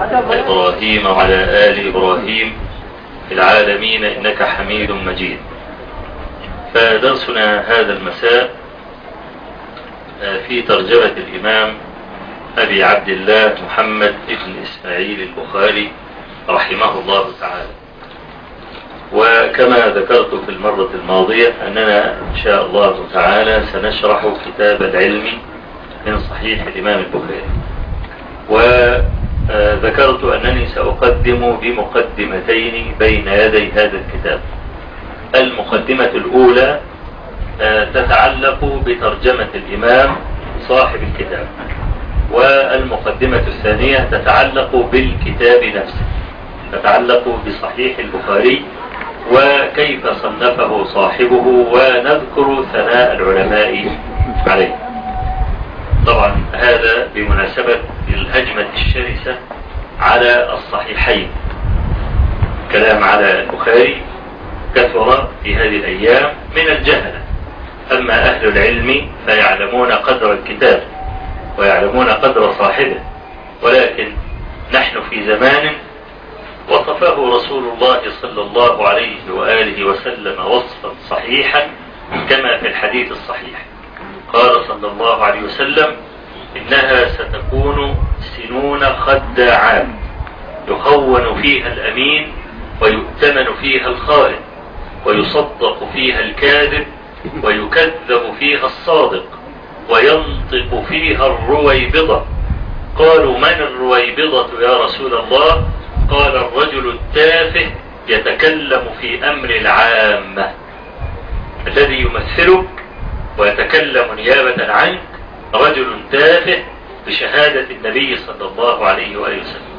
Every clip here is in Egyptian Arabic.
إبراهيم وعلى آل إبراهيم في العالمين إنك حميد مجيد فدرسنا هذا المساء في ترجمة الإمام أبي عبد الله محمد بن إسماعيل البخاري رحمه الله تعالى وكما ذكرت في المرة الماضية أننا إن شاء الله تعالى سنشرح كتاب العلم من صحيح الإمام البخاري وذكرت أنني سأقدم بمقدمتين بين يدي هذا الكتاب المقدمة الأولى تتعلق بترجمة الإمام صاحب الكتاب والمقدمة الثانية تتعلق بالكتاب نفسه تتعلق بصحيح البخاري وكيف صنفه صاحبه ونذكر ثناء العلماء عليه طبعا هذا بمناسبة الهجمة الشرسة على الصحيحين كلام على البخاري كثر في هذه الأيام من الجهلة أما أهل العلم فيعلمون قدر الكتاب ويعلمون قدر صاحبه ولكن نحن في زمان وصفه رسول الله صلى الله عليه وآله وسلم وصفا صحيحا كما في الحديث الصحيح قال صلى الله عليه وسلم إنها ستكون سنون خداعات يخون فيها الأمين ويؤتمن فيها الخائن ويصدق فيها الكاذب ويكذب فيها الصادق وينطق فيها الرويبضة قالوا من الرويبضة يا رسول الله قال الرجل التافه يتكلم في أمر العامة الذي يمثلك ويتكلم نيابة عنك رجل تافه بشهادة النبي صلى الله عليه وآله وسلم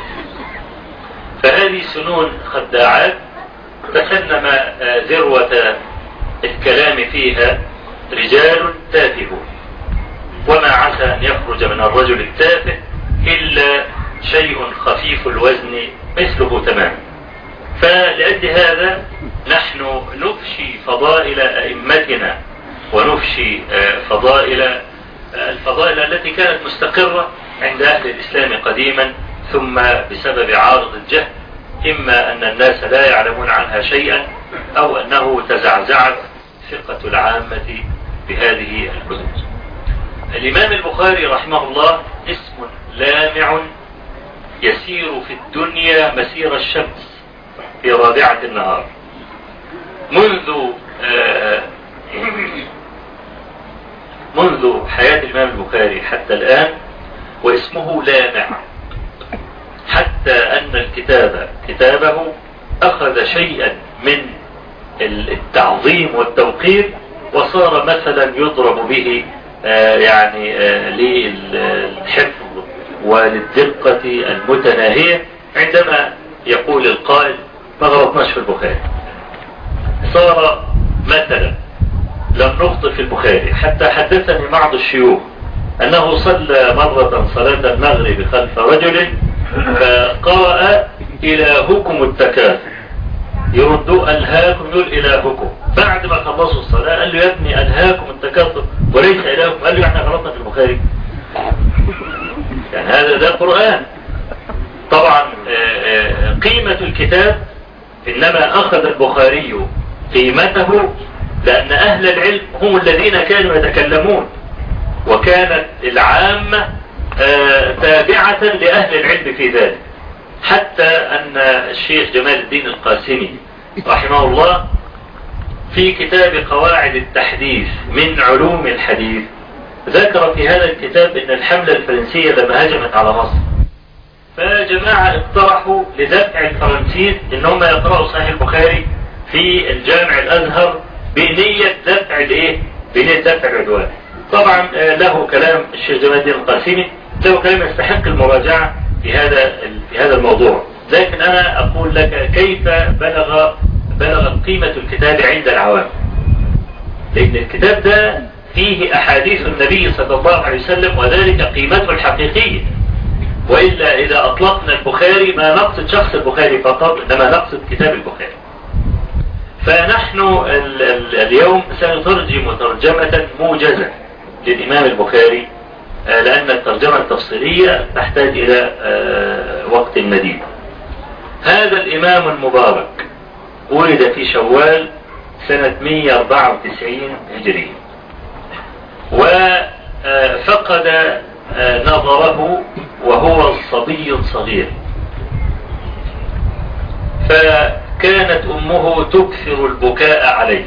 فهذه سنون خداعات تسنم ذروة الكلام فيها رجال تافهون وما عسى أن يخرج من الرجل التافه إلا شيء خفيف الوزن مثله تماما فلأجل هذا نحن نفشي فضائل أئمتنا ونفشي فضائل الفضائل التي كانت مستقرة عند أهل الإسلام قديما ثم بسبب عارض الجهل إما أن الناس لا يعلمون عنها شيئا أو أنه تزعزعت ثقة العامة بهذه الكتب الإمام البخاري رحمه الله اسم لامع يسير في الدنيا مسير الشمس في رابعة النهار منذ آه منذ حياة الإمام البخاري حتى الآن واسمه لامع حتى أن الكتاب كتابه أخذ شيئا من التعظيم والتوقير وصار مثلا يضرب به آه يعني آه للحفظ وللدقة المتناهية عندما يقول القائل ما غلطناش في البخاري صار مثلا لم نخطئ في البخاري حتى حدثني بعض الشيوخ أنه صلى مرة صلاة المغرب خلف رجل فقرأ إلهكم التكاثر يردوا ألهاكم يقول إلهكم بعد ما خلصوا الصلاة قال له يا ابني ألهاكم التكاثر وليس إلهكم قال له احنا غلطنا في البخاري يعني هذا ده قرآن طبعا قيمة الكتاب إنما أخذ البخاري قيمته لأن أهل العلم هم الذين كانوا يتكلمون وكانت العامة تابعة لأهل العلم في ذلك حتى أن الشيخ جمال الدين القاسمي رحمه الله في كتاب قواعد التحديث من علوم الحديث ذكر في هذا الكتاب ان الحملة الفرنسية لما هجمت على مصر فجماعة اقترحوا لدفع الفرنسيس ان هم يقرأوا صحيح البخاري في الجامع الازهر بنية دفع الايه بنية دفع العدوان طبعا له كلام الشيخ جمال الدين القاسمي له كلام يستحق المراجعة في هذا في هذا الموضوع لكن انا اقول لك كيف بلغ بلغت قيمة الكتاب عند العوام لان الكتاب ده فيه أحاديث النبي صلى الله عليه وسلم وذلك قيمته الحقيقية وإلا إذا أطلقنا البخاري ما نقصد شخص البخاري فقط إنما نقصد كتاب البخاري فنحن ال ال اليوم سنترجم ترجمة موجزة للإمام البخاري لأن الترجمة التفصيلية تحتاج إلى وقت مديد هذا الإمام المبارك ولد في شوال سنة 194 هجرية وفقد نظره وهو صبي صغير فكانت أمه تكثر البكاء عليه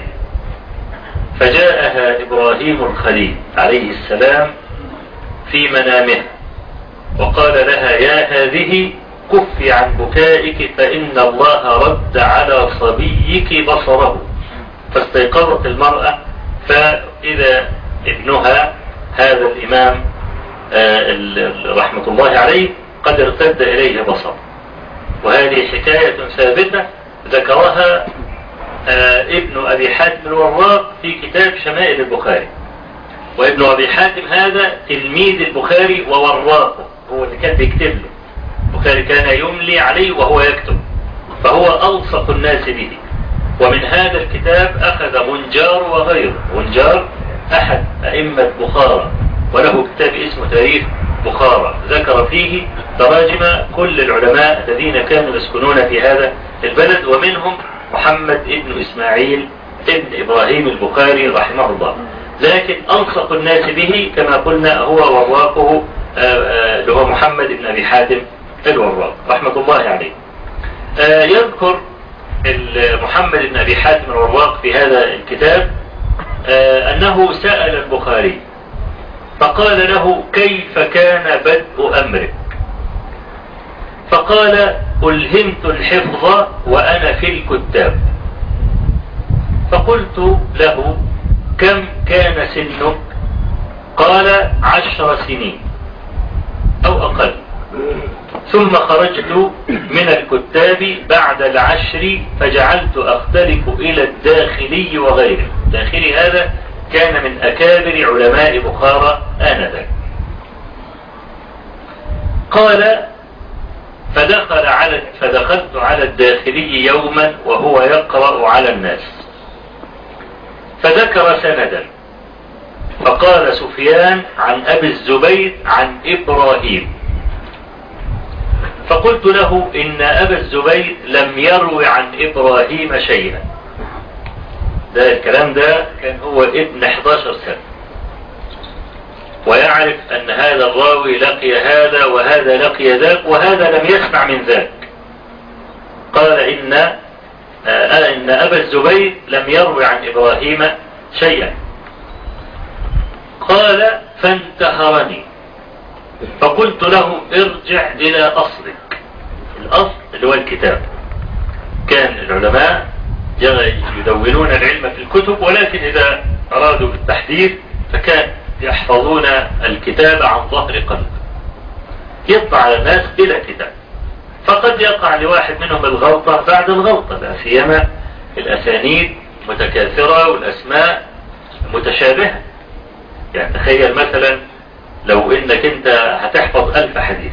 فجاءها إبراهيم الخليل عليه السلام في منامها وقال لها يا هذه كفي عن بكائك فإن الله رد على صبيك بصره فاستيقظت المرأة فإذا ابنها هذا الإمام رحمة الله عليه قد ارتد إليه بصر وهذه حكاية ثابتة ذكرها ابن أبي حاتم الوراق في كتاب شمائل البخاري وابن أبي حاتم هذا تلميذ البخاري ووراقه هو اللي كان بيكتب له البخاري كان يملي عليه وهو يكتب فهو ألصق الناس به ومن هذا الكتاب أخذ منجار وغيره منجار أحد أئمة بخارى وله كتاب اسمه تاريخ بخارى ذكر فيه تراجم كل العلماء الذين كانوا يسكنون في هذا البلد ومنهم محمد ابن إسماعيل ابن إبراهيم البخاري رحمه الله لكن ألصق الناس به كما قلنا هو وراقه اللي هو محمد بن أبي حاتم الوراق رحمة الله عليه يذكر محمد بن أبي حاتم الوراق في هذا الكتاب أنه سأل البخاري فقال له كيف كان بدء أمرك فقال ألهمت الحفظ وأنا في الكتاب فقلت له كم كان سنك قال عشر سنين أو أقل ثم خرجت من الكتاب بعد العشر فجعلت أختلف إلى الداخلي وغيره الداخلي هذا كان من أكابر علماء بخارى آنذاك قال فدخل على فدخلت على الداخلي يوما وهو يقرأ على الناس فذكر سندا فقال سفيان عن أبي الزبير عن إبراهيم فقلت له إن أبا الزبير لم يروي عن إبراهيم شيئا ده الكلام ده كان هو ابن 11 سنة ويعرف أن هذا الراوي لقي هذا وهذا لقي ذاك وهذا لم يسمع من ذاك قال إن آه إن أبا الزبير لم يروي عن إبراهيم شيئا قال فانتهرني فقلت له ارجع إلى أصلك الأصل اللي هو الكتاب كان العلماء يدونون العلم في الكتب ولكن إذا أرادوا بالتحديث فكان يحفظون الكتاب عن ظهر قلب يطبع على الناس بلا كتاب فقد يقع لواحد منهم الغلطة بعد الغلطة لا سيما الأسانيد متكاثرة والأسماء متشابهة يعني تخيل مثلا لو انك انت هتحفظ ألف حديث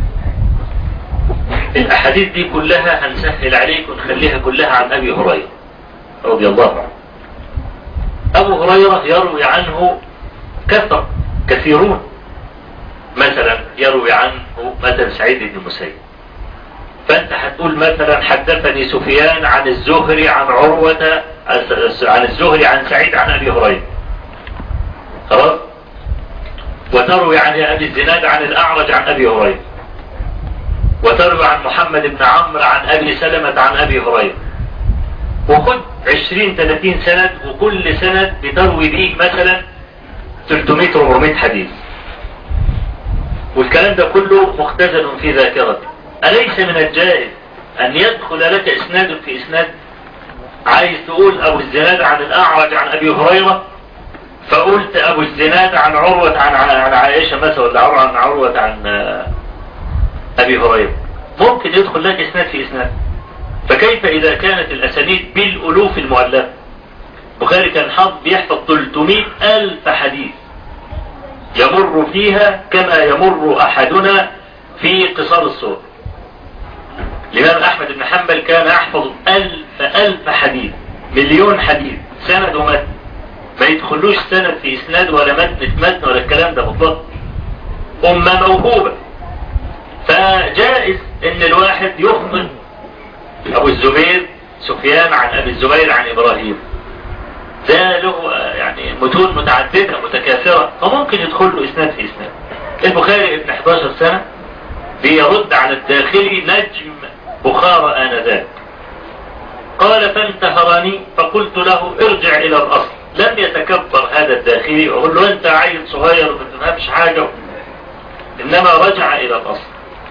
الأحاديث دي كلها هنسهل عليك ونخليها كلها عن أبي هريرة رضي الله عنه أبو هريرة يروي عنه كثر كثيرون مثلا يروي عنه مثلا سعيد بن المسيب فأنت هتقول مثلا حدثني سفيان عن الزهري عن عروة عن الزهري عن سعيد عن أبي هريرة خلاص وتروي عن أبي الزناد عن الأعرج عن أبي هريرة وتروي عن محمد بن عمرو عن أبي سلمة عن أبي هريرة وخد 20 30 سند وكل سند بتروي بيه مثلا 300 400 حديث والكلام ده كله مختزن في ذاكرتك أليس من الجائز أن يدخل لك إسناد في إسناد عايز تقول أبو الزناد عن الأعرج عن أبي هريرة فقلت أبو الزناد عن عروة عن عن عائشة مثلا ولا عن عروة عن أبي هريرة ممكن يدخل لك إسناد في إسناد فكيف إذا كانت الأسانيد بالألوف المؤلفة بخاري كان حظ بيحفظ 300 ألف حديث يمر فيها كما يمر أحدنا في قصار الصور الإمام أحمد بن حنبل كان يحفظ ألف ألف حديث مليون حديث سند ومتن ما يدخلوش سند في إسناد ولا متن في متن ولا الكلام ده مطلق أمة موهوبة فجائز ان الواحد يخطئ ابو الزبير سفيان عن ابي الزبير عن ابراهيم ده له يعني متون متعددة متكاثرة فممكن يدخل له اسناد في اسناد البخاري ابن 11 سنة بيرد على الداخلي نجم بخارى آنذاك قال فانتهرني فقلت له ارجع الى الاصل لم يتكبر هذا الداخلي ويقول له انت عيل صغير وما تفهمش حاجة انما رجع الى الاصل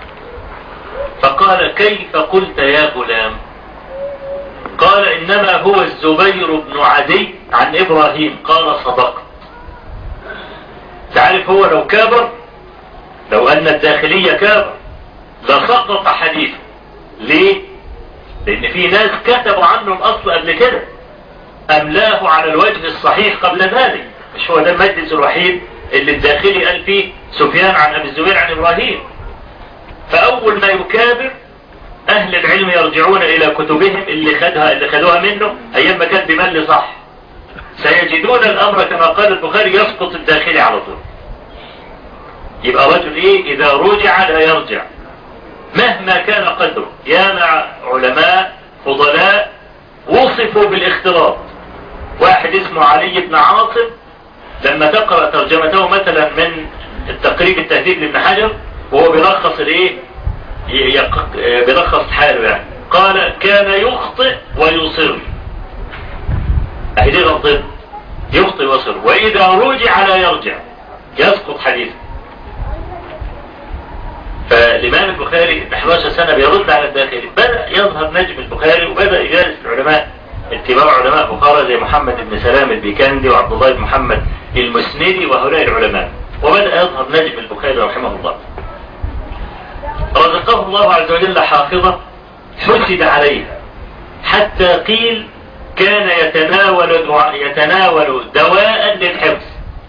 فقال كيف قلت يا غلام قال انما هو الزبير بن عدي عن ابراهيم قال صدقت تعرف هو لو كابر لو ان الداخلية كابر لسقط حديثه ليه لان في ناس كتبوا عنه الاصل قبل كده املاه على الوجه الصحيح قبل ذلك مش هو ده المجلس الوحيد اللي الداخلي قال فيه سفيان عن ابي الزبير عن ابراهيم فاول ما يكابر اهل العلم يرجعون الى كتبهم اللي خدها اللي خدوها منه ايام ما كان بمل صح سيجدون الامر كما قال البخاري يسقط الداخلي على طول يبقى رجل ايه اذا رجع لا يرجع مهما كان قدره يا مع علماء فضلاء وصفوا بالاختلاط واحد اسمه علي بن عاصم لما تقرأ ترجمته مثلا من التقريب التهذيب لابن حجر وهو بيلخص الايه بيلخص حاله يعني قال كان يخطئ ويصر اهي دي غلطته يخطئ ويصر واذا رجع لا يرجع يسقط حديثه فالإمام البخاري ب 11 سنة بيرد على الداخلي بدأ يظهر نجم البخاري وبدأ يجالس العلماء اتباع علماء بخارى زي محمد بن سلام البيكندي وعبد الله بن محمد المسندي وهؤلاء العلماء وبدأ يظهر نجم البخاري رحمه الله رزقه الله عز وجل حافظة حسد عليها حتى قيل كان يتناول يتناول دواء للحفظ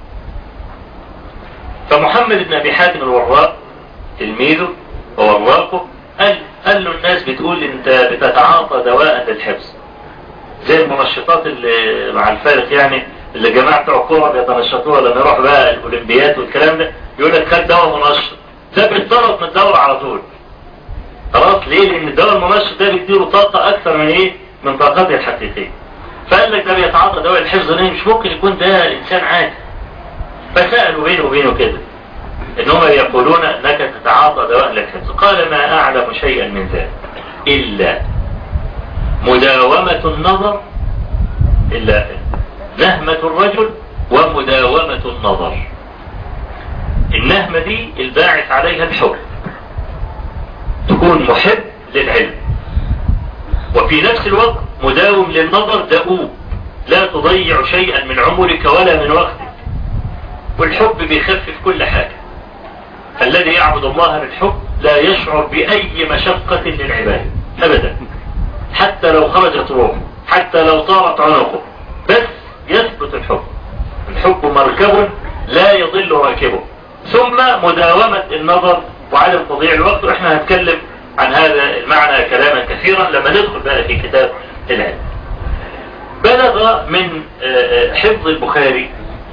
فمحمد بن ابي حاتم الوراق تلميذه ووراقه قال قال له الناس بتقول انت بتتعاطى دواء للحفظ زي المنشطات اللي مع الفارق يعني اللي جماعة بتوع الكورة بيتنشطوها لما يروح بقى الاولمبيات والكلام ده يقول لك خد دواء منشط ده بيتطرد من الدورة على طول خلاص ليه لان الدواء المنشط ده بيديله طاقة اكثر من ايه من طاقته الحقيقية فقال لك ده بيتعاطى دواء الحفظ ليه مش ممكن يكون ده انسان عادي فسألوا بينه وبينه كده انهم يقولون انك تتعاطى دواء للحفظ قال ما اعلم شيئا من ذلك الا مداومة النظر الا نهمة الرجل ومداومة النظر النهمة دي الباعث عليها الحب تكون محب للعلم وفي نفس الوقت مداوم للنظر دؤوب لا تضيع شيئا من عمرك ولا من وقتك والحب بيخفف كل حاجة الذي يعبد الله بالحب لا يشعر بأي مشقة للعبادة أبدا حتى لو خرجت روحه حتى لو طارت عنقه بس يثبت الحب الحب مركب لا يضل راكبه ثم مداومة النظر وعدم تضييع الوقت واحنا هنتكلم عن هذا المعنى كلاما كثيرا لما ندخل بقى في كتاب العلم بلغ من حفظ البخاري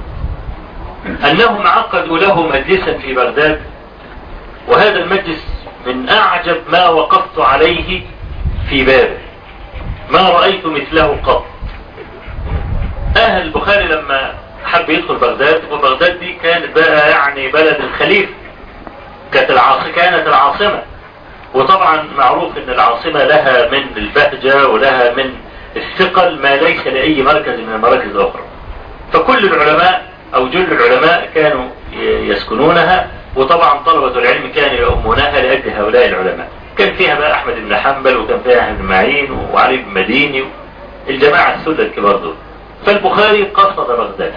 انهم عقدوا له مجلسا في بغداد وهذا المجلس من اعجب ما وقفت عليه في بابه ما رأيت مثله قط اهل البخاري لما حب يدخل بغداد وبغداد دي كانت بقى يعني بلد الخليفة كانت العاصمة كانت العاصمة وطبعا معروف ان العاصمة لها من البهجة ولها من الثقل ما ليس لأي مركز من المراكز الأخرى فكل العلماء أو جل العلماء كانوا يسكنونها وطبعا طلبة العلم كانوا يؤمونها لأجل هؤلاء العلماء كان فيها بقى أحمد بن حنبل وكان فيها أحمد بن معين وعلي بن مديني الجماعة السودة الكبار دول فالبخاري قصد بغداد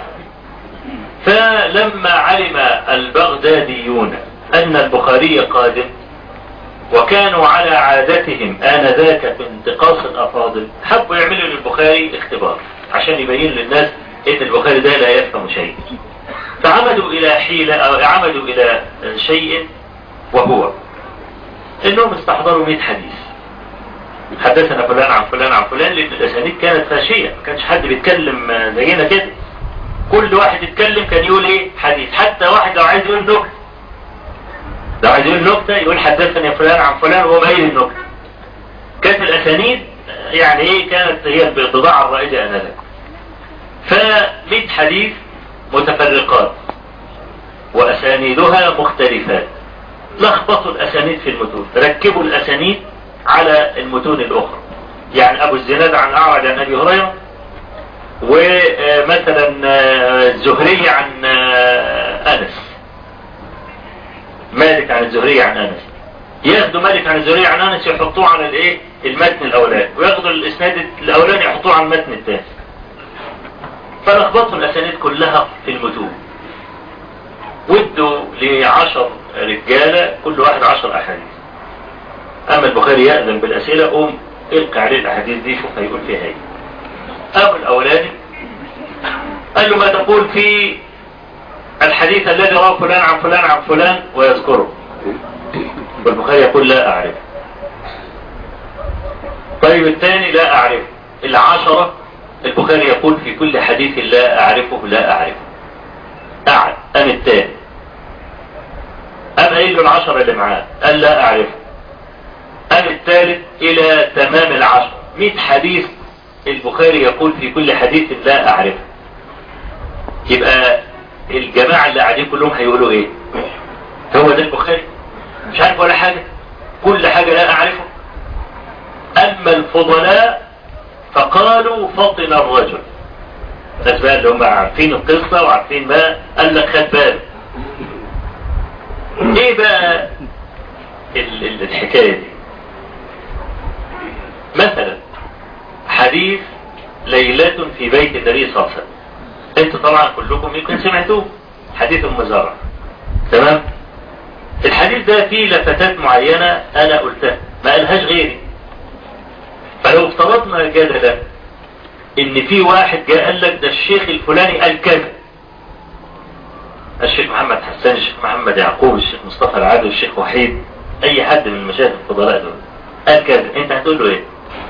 فلما علم البغداديون أن البخاري قادم وكانوا على عادتهم آنذاك في انتقاص الأفاضل حبوا يعملوا للبخاري اختبار عشان يبين للناس ان البخاري ده لا يفهم شيء فعمدوا الى حيلة او عمدوا الى شيء وهو انهم استحضروا 100 حديث حدثنا فلان عن فلان عن فلان لان الاسانيد كانت فاشية ما كانش حد بيتكلم زينا كده كل واحد يتكلم كان يقول ايه حديث حتى واحد لو عايز يقول نكت لو عايز يقول نكتة يقول حدثني فلان عن فلان وهو قايل النكتة كانت الأسانيد يعني ايه كانت هي البضاعة الرائجة آنذاك فمئة حديث متفرقات وأسانيدها مختلفات لخبطوا الأسانيد في المتون ركبوا الأسانيد على المتون الأخرى يعني أبو الزناد عن أعرج عن أبي هريرة ومثلا الزهري عن أنس مالك عن الزهري عن أنس ياخدوا مالك عن الزهري عن أنس يحطوه على الايه المتن الأولاني وياخدوا الإسناد الأولاني يحطوه على المتن الثاني فلخبطوا الأسانيد كلها في المتون ودوا لعشر رجالة كل واحد عشر أحاديث أما البخاري يأذن بالأسئلة قوم القى عليه الأحاديث دي شوف هيقول فيها ايه أبو الأولاني قال له ما تقول في الحديث الذي رواه فلان عن فلان عن فلان ويذكره والبخاري يقول لا أعرف طيب الثاني لا أعرف العشرة البخاري يقول في كل حديث لا أعرفه لا أعرفه قعد أم الثاني أم قايل له العشرة اللي معاه قال لا أعرفه أم الثالث إلى تمام العشر مئة حديث البخاري يقول في كل حديث لا أعرفه يبقى الجماعة اللي قاعدين كلهم هيقولوا ايه هو ده البخاري مش عارف ولا حاجة كل حاجة لا أعرفه أما الفضلاء فقالوا فطن الرجل الناس بقى اللي هم عارفين القصة وعارفين ما قال لك خد بالك ايه بقى ال ال الحكاية دي مثلا حديث ليلة في بيت النبي صلى الله عليه وسلم انتوا طبعا كلكم يمكن سمعتوه حديث ام زرع تمام الحديث ده فيه لفتات معينة انا قلتها ما قالهاش غيري فلو افترضنا جدلا ان في واحد جاء قال لك ده الشيخ الفلاني قال كذا الشيخ محمد حسان الشيخ محمد يعقوب الشيخ مصطفى العادل الشيخ وحيد اي حد من المشايخ الفضلاء دول قال كذا انت هتقول له ايه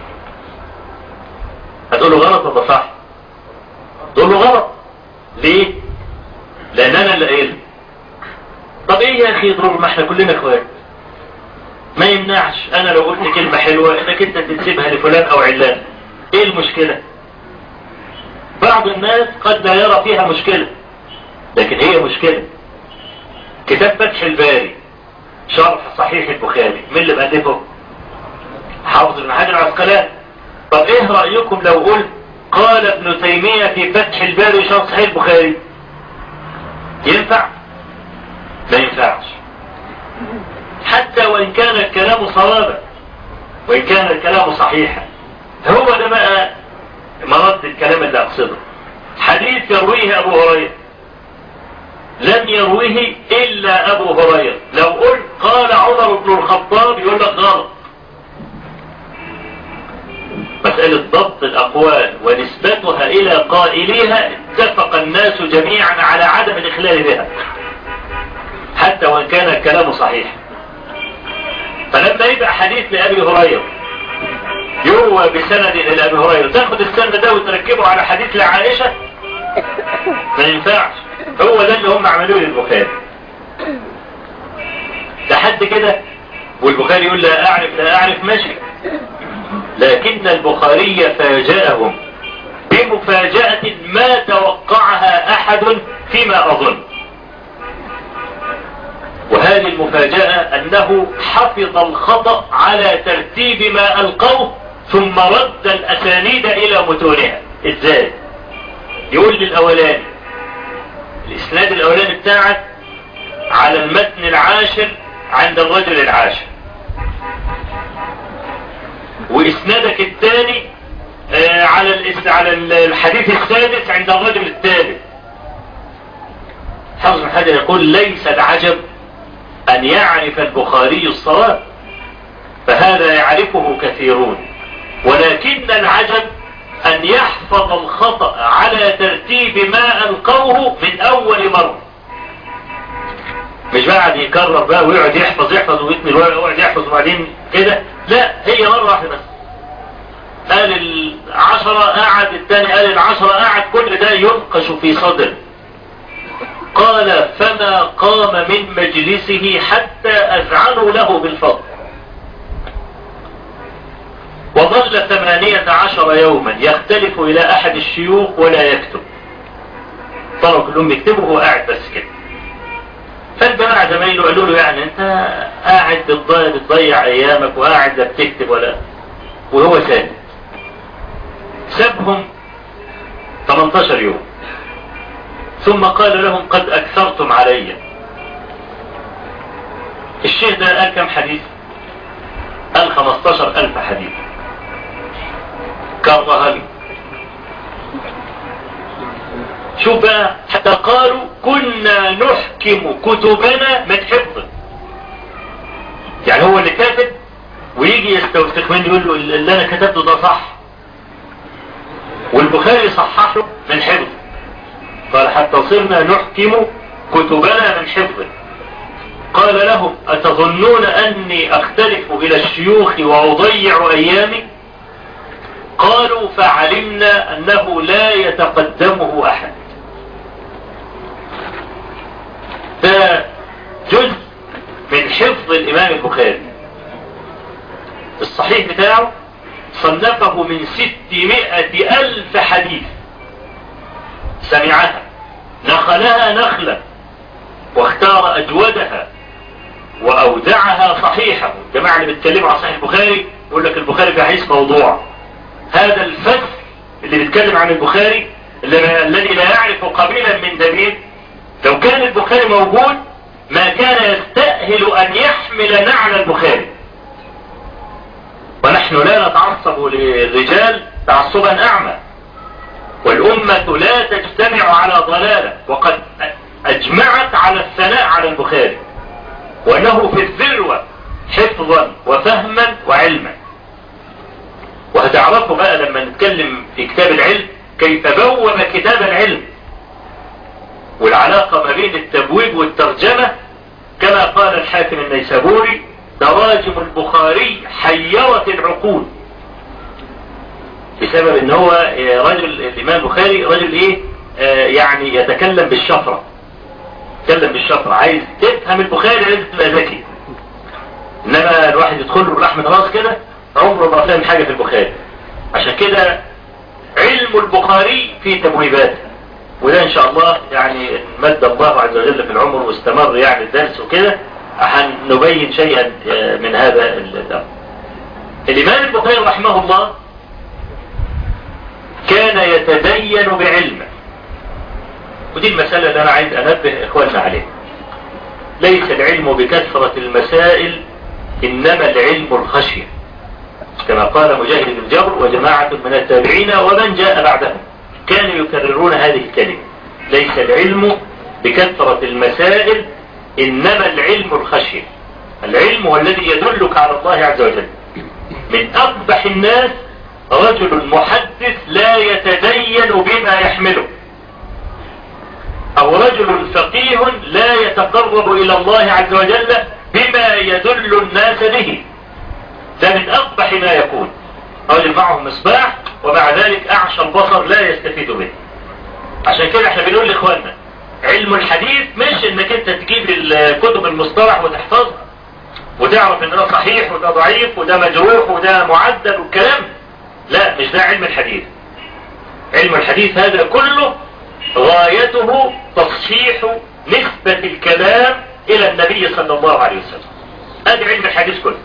هتقول له غلط ولا صح تقول له غلط ليه لان انا اللي قايل طب ايه يا اخي ضرور ما احنا كلنا اخوات ما يمنعش انا لو قلت كلمة حلوة انك انت تنسبها لفلان او علان ايه المشكلة بعض الناس قد لا يرى فيها مشكلة لكن هي مشكلة كتاب فتح الباري شرح صحيح البخاري مين اللي مألفه حافظ بن حجر العسقلاني طب ايه رأيكم لو قلت قال ابن تيمية في فتح الباري شرح صحيح البخاري ينفع ما ينفعش حتى وإن كان الكلام صوابا وإن كان الكلام صحيحا هو ده بقى مرد الكلام اللي أقصده حديث يرويه أبو هريرة لم يرويه إلا أبو هريرة لو قلت قال عمر بن الخطاب يقول لك غلط مسألة ضبط الأقوال ونسبتها إلى قائليها اتفق الناس جميعا على عدم الإخلال بها حتى وإن كان الكلام صحيح فلما يبقى حديث لأبي هريرة يروى بسند إلى أبي هريرة تاخد السند ده وتركبه على حديث لعائشة ما ينفعش هو ده اللي هم عملوه للبخاري لحد كده والبخاري يقول لا أعرف لا أعرف ماشي لكن البخاري فاجأهم بمفاجأة ما توقعها أحد فيما أظن وهذه المفاجأة أنه حفظ الخطأ على ترتيب ما ألقوه ثم رد الأسانيد إلى متونها إزاي يقول للأولاني الإسناد الأولاني بتاعك على المتن العاشر عند الرجل العاشر وإسنادك الثاني آه على الإس... على الحديث السادس عند الرجل الثالث حافظ بن حجر يقول ليس العجب أن يعرف البخاري الصواب فهذا يعرفه كثيرون ولكن العجب أن يحفظ الخطأ على ترتيب ما ألقوه من أول مرة مش بعد يكرر بقى ويقعد يحفظ يحفظ ويتمل ويقعد يحفظ وبعدين كده لا هي مرة واحدة بس قال العشرة قعد الثاني قال العشرة قعد كل ده ينقش في صدر قال فما قام من مجلسه حتى أذعنوا له بالفضل وظل ثمانية عشر يوما يختلف إلى أحد الشيوخ ولا يكتب طلعوا كلهم يكتبوا وهو قاعد بس كده فالجماعة زمايله قالوا له يعني انت قاعد بتضيع, بتضيع ايامك وقاعد لا بتكتب ولا وهو ساكت سابهم 18 يوم ثم قال لهم قد اكثرتم علي الشيخ ده قال كم حديث قال 15 الف حديث كرها لي شوف بقى حتى قالوا كنا نحكم كتبنا من حفظه يعني هو اللي كاتب ويجي يستوثق مني يقول له اللي انا كتبته ده صح والبخاري صححه من حفظ قال حتى صرنا نحكم كتبنا من حفظه قال لهم أتظنون أني أختلف إلى الشيوخ وأضيع أيامي قالوا فعلمنا أنه لا يتقدمه أحد ده جزء من حفظ الإمام البخاري الصحيح بتاعه صنفه من ستمائة ألف حديث سمعها نخلها نخلا واختار أجودها وأودعها صحيحة الجماعة اللي بيتكلموا عن صحيح البخاري يقول لك البخاري في حديث موضوع هذا الفذ اللي بيتكلم عن البخاري الذي لا يعرف قبيلا من دليل لو كان البخاري موجود ما كان يستأهل أن يحمل نعل البخاري ونحن لا نتعصب للرجال تعصبا أعمى والأمة لا تجتمع على ضلالة وقد أجمعت على الثناء على البخاري وأنه في الذروة حفظا وفهما وعلما وهتعرفوا بقى لما نتكلم في كتاب العلم كيف بوب كتاب العلم والعلاقة ما بين التبويب والترجمة كما قال الحاكم النيسابوري تراجم البخاري حيرت العقول بسبب ان هو رجل الامام البخاري رجل ايه آه يعني يتكلم بالشفرة يتكلم بالشفرة عايز تفهم البخاري لازم تبقى ذكي انما الواحد يدخل له بالرحمة راس كده عمره ما فهم حاجة في البخاري عشان كده علم البخاري في تبويباته وده ان شاء الله يعني مد الله عز وجل في العمر واستمر يعني الدرس وكده هنبين شيئا من هذا الامر الامام البخاري رحمه الله كان يتدين بعلمه ودي المسألة اللي انا عايز انبه اخواننا عليها ليس العلم بكثرة المسائل انما العلم الخشية كما قال مجاهد بن جبر وجماعة من التابعين ومن جاء بعدهم كانوا يكررون هذه الكلمة ليس العلم بكثرة المسائل إنما العلم الخشية العلم هو الذي يدلك على الله عز وجل من أقبح الناس رجل محدث لا يتدين بما يحمله أو رجل فقيه لا يتقرب إلى الله عز وجل بما يدل الناس به ده من أقبح ما يكون رجل معه مصباح ومع ذلك أعشى البصر لا يستفيد به عشان كده احنا بنقول لإخواننا علم الحديث مش انك انت تجيب الكتب المصطلح وتحفظها وتعرف ان ده صحيح وده ضعيف وده مجروح وده معدل والكلام لا مش ده علم الحديث علم الحديث هذا كله غايته تصحيح نسبة الكلام الى النبي صلى الله عليه وسلم ادي علم الحديث كله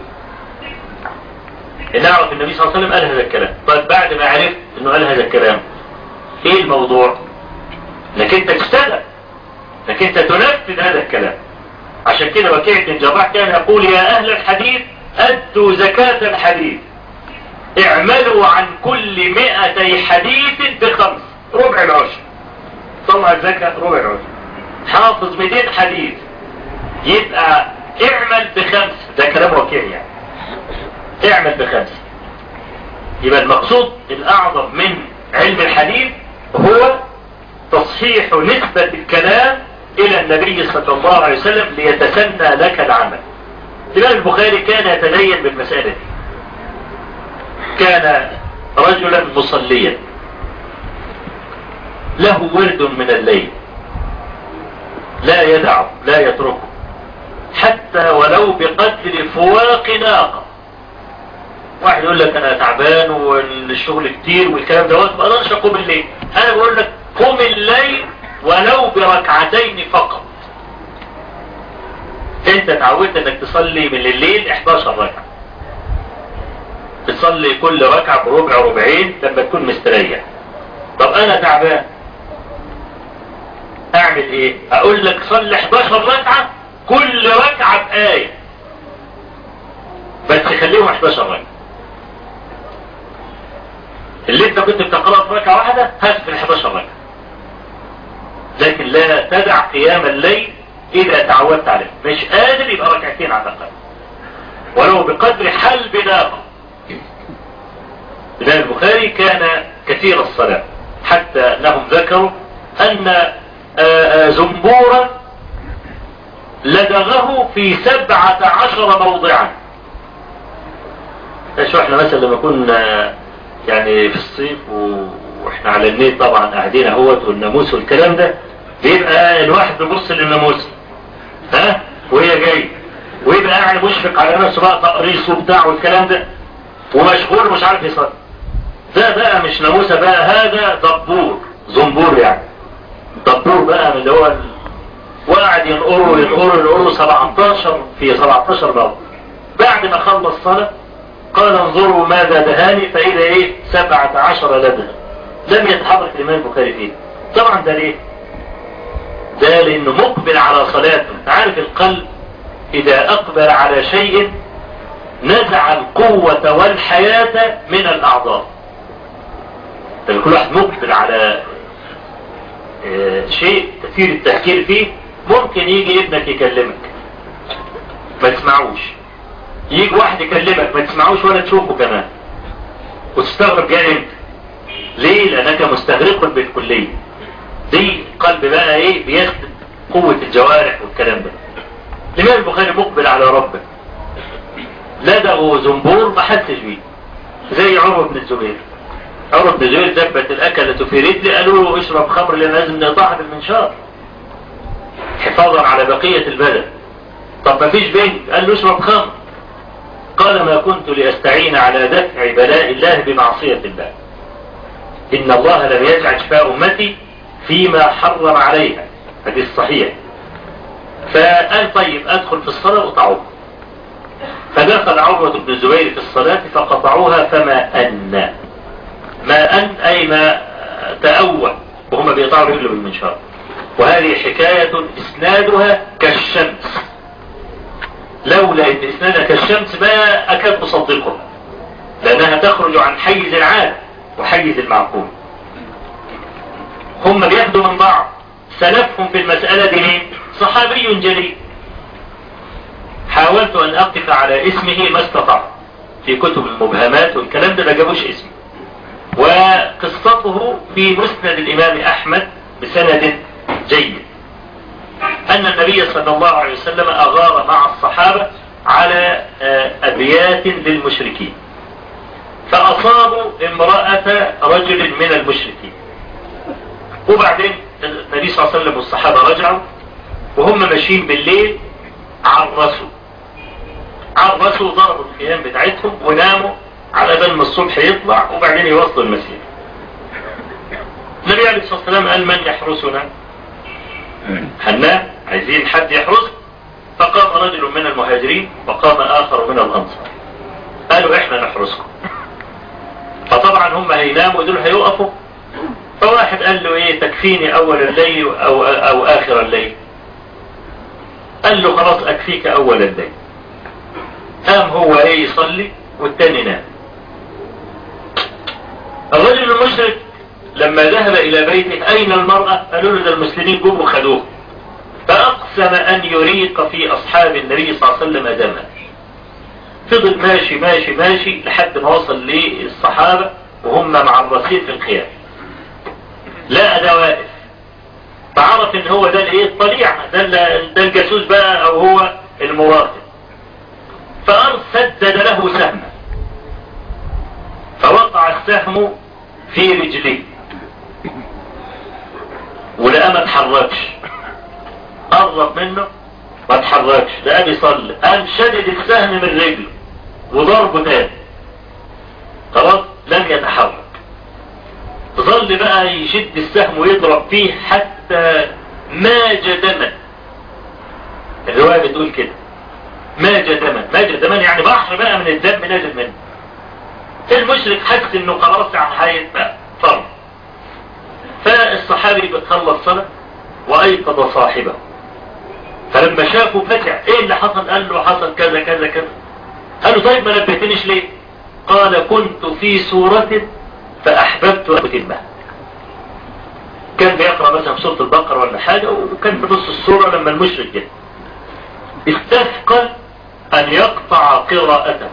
نعرف النبي صلى الله عليه وسلم قال هذا الكلام طيب بعد ما عرفت انه قال هذا الكلام ايه الموضوع انك انت تشتغل انك انت تنفذ هذا الكلام عشان كده وكيع بن جراح كان يقول يا اهل الحديث ادوا زكاة الحديث اعملوا عن كل مئتي حديث بخمس ربع العشر طلع الزكاة ربع العشر حافظ 200 حديث يبقى اعمل بخمس ده كلام وكيع يعني اعمل بخمس يبقى المقصود الاعظم من علم الحديث هو تصحيح نسبة الكلام الى النبي صلى الله عليه وسلم ليتسنى لك العمل الامام البخاري كان يتدين بالمسألة دي كان رجلا مصليا له ورد من الليل لا يدعه لا يتركه حتى ولو بقدر فواق ناقة واحد يقول لك انا تعبان والشغل كتير والكلام ده ما اقدرش اقوم الليل انا بقول لك قم الليل ولو بركعتين فقط انت تعودت انك تصلي من الليل 11 ركعة تصلي كل ركعة بربع ربعين لما تكون مستريح طب انا تعبان اعمل ايه اقول لك صلي 11 ركعة كل ركعة بآية بس خليهم 11 ركعة اللي انت كنت بتقرأ في ركعة واحدة هات في ال 11 ركعة لكن لا تدع قيام الليل اذا تعودت عليه مش قادر يبقى ركعتين على الاقل ولو بقدر حلب ناقة الإمام البخاري كان كثير الصلاة حتى أنهم ذكروا أن زنبورا لدغه في سبعة عشر موضعا شو احنا مثلا لما كنا يعني في الصيف واحنا على النيل طبعا قاعدين اهوت والناموس والكلام ده بيبقى الواحد بيبص للناموس ها وهي جاي ويبقى قاعد مشفق على نفسه بقى تقريص وبتاع والكلام ده ومشغول مش عارف يصلي ده بقى مش ناموسه بقى هذا دبور زنبور يعني دبور بقى من اللي هو ال... وقعد ينقره ينقره ينقره 17 في 17 مرة بعد ما خلص صلاة قال انظروا ماذا دهاني فإذا ايه 17 لدغ لم يتحرك الإمام البخاري فيه طبعا ده ليه ده لأنه مقبل على صلاته عارف القلب إذا أقبل على شيء نزع القوة والحياة من الأعضاء طيب كل واحد مقبل على اه شيء كثير التفكير فيه ممكن يجي ابنك يكلمك ما تسمعوش يجي واحد يكلمك ما تسمعوش ولا تشوفه كمان وتستغرب جاي انت ليه لانك مستغرق بالكلية دي قلب بقى ايه بيخدم قوة الجوارح والكلام ده الامام البخاري مقبل على ربه لدغه زنبور ما حسش بيه زي عمر بن الزبير عمر بن الزبير دبت الاكلة في رجلي قالوا له اشرب خمر لان لازم نقطعها بالمنشار حفاظا على بقية البلد طب ما فيش بنت قال له اشرب خمر قال ما كنت لأستعين على دفع بلاء الله بمعصية الله إن الله لم يجعل شفاء أمتي فيما حرم عليها هذه الصحيح فقال طيب أدخل في الصلاة وطعوه فدخل عروة بن الزبير في الصلاة فقطعوها فما أن ما أن أي ما تأوى وهم بيقطعوا رجله بالمنشار وهذه حكاية إسنادها كالشمس لولا ان اسنادها كالشمس ما اكاد اصدقه لانها تخرج عن حيز العادة وحيز المعقول هم بياخدوا من بعض سلفهم في المسألة دي مين صحابي جليل حاولت ان اقف على اسمه ما استطعت في كتب المبهمات والكلام ده ما جابوش اسمه وقصته في مسند الامام احمد بسند جيد أن النبي صلى الله عليه وسلم أغار مع الصحابة على أبيات للمشركين فأصابوا امرأة رجل من المشركين وبعدين النبي صلى الله عليه وسلم والصحابة رجعوا وهم ماشيين بالليل عرسوا عرسوا ضربوا الخيام بتاعتهم وناموا على بال ما الصبح يطلع وبعدين يوصلوا المسير النبي عليه الصلاة والسلام قال من يحرسنا حنان عايزين حد يحرس فقام رجل من المهاجرين وقام آخر من الأنصار قالوا احنا نحرسكم فطبعا هم هيناموا دول هيوقفوا فواحد قال له ايه تكفيني اول الليل او, أو اخر الليل قال له خلاص اكفيك اول الليل قام هو ايه يصلي والتاني نام الرجل المشرك لما ذهب الى بيته اين المرأة قالوا له ده المسلمين جم وخدوه فاقسم ان يريق في اصحاب النبي صلى الله عليه وسلم دما فضل ماشي ماشي ماشي لحد ما وصل للصحابة وهم معرسين في الخيام لا ده واقف فعرف ان هو ده الايه الطليعة ده, ده الجاسوس بقى او هو المراقب فارسدد له سهما فوقع السهم في رجليه ولقى ما اتحركش قرب منه ما اتحركش ده بيصلي قام شدد السهم من رجله وضربه تاني خلاص لم يتحرك ظل بقى يشد السهم ويضرب فيه حتى ماج دما الرواية بتقول كده ماج دما ماج دما يعني بحر بقى من الدم نازل منه المشرك حس انه خلاص عم هيتبقى فرض فالصحابي بتخلص صلاة وايقظ صاحبه فلما شافه فجع ايه اللي حصل قال له حصل كذا كذا كذا قال له طيب ما نبهتنيش ليه قال كنت في سورة فأحببت أن أتمها كان بيقرأ مثلا في سورة البقرة ولا حاجة وكان في نص السورة لما المشرك جه استثقل أن يقطع قراءته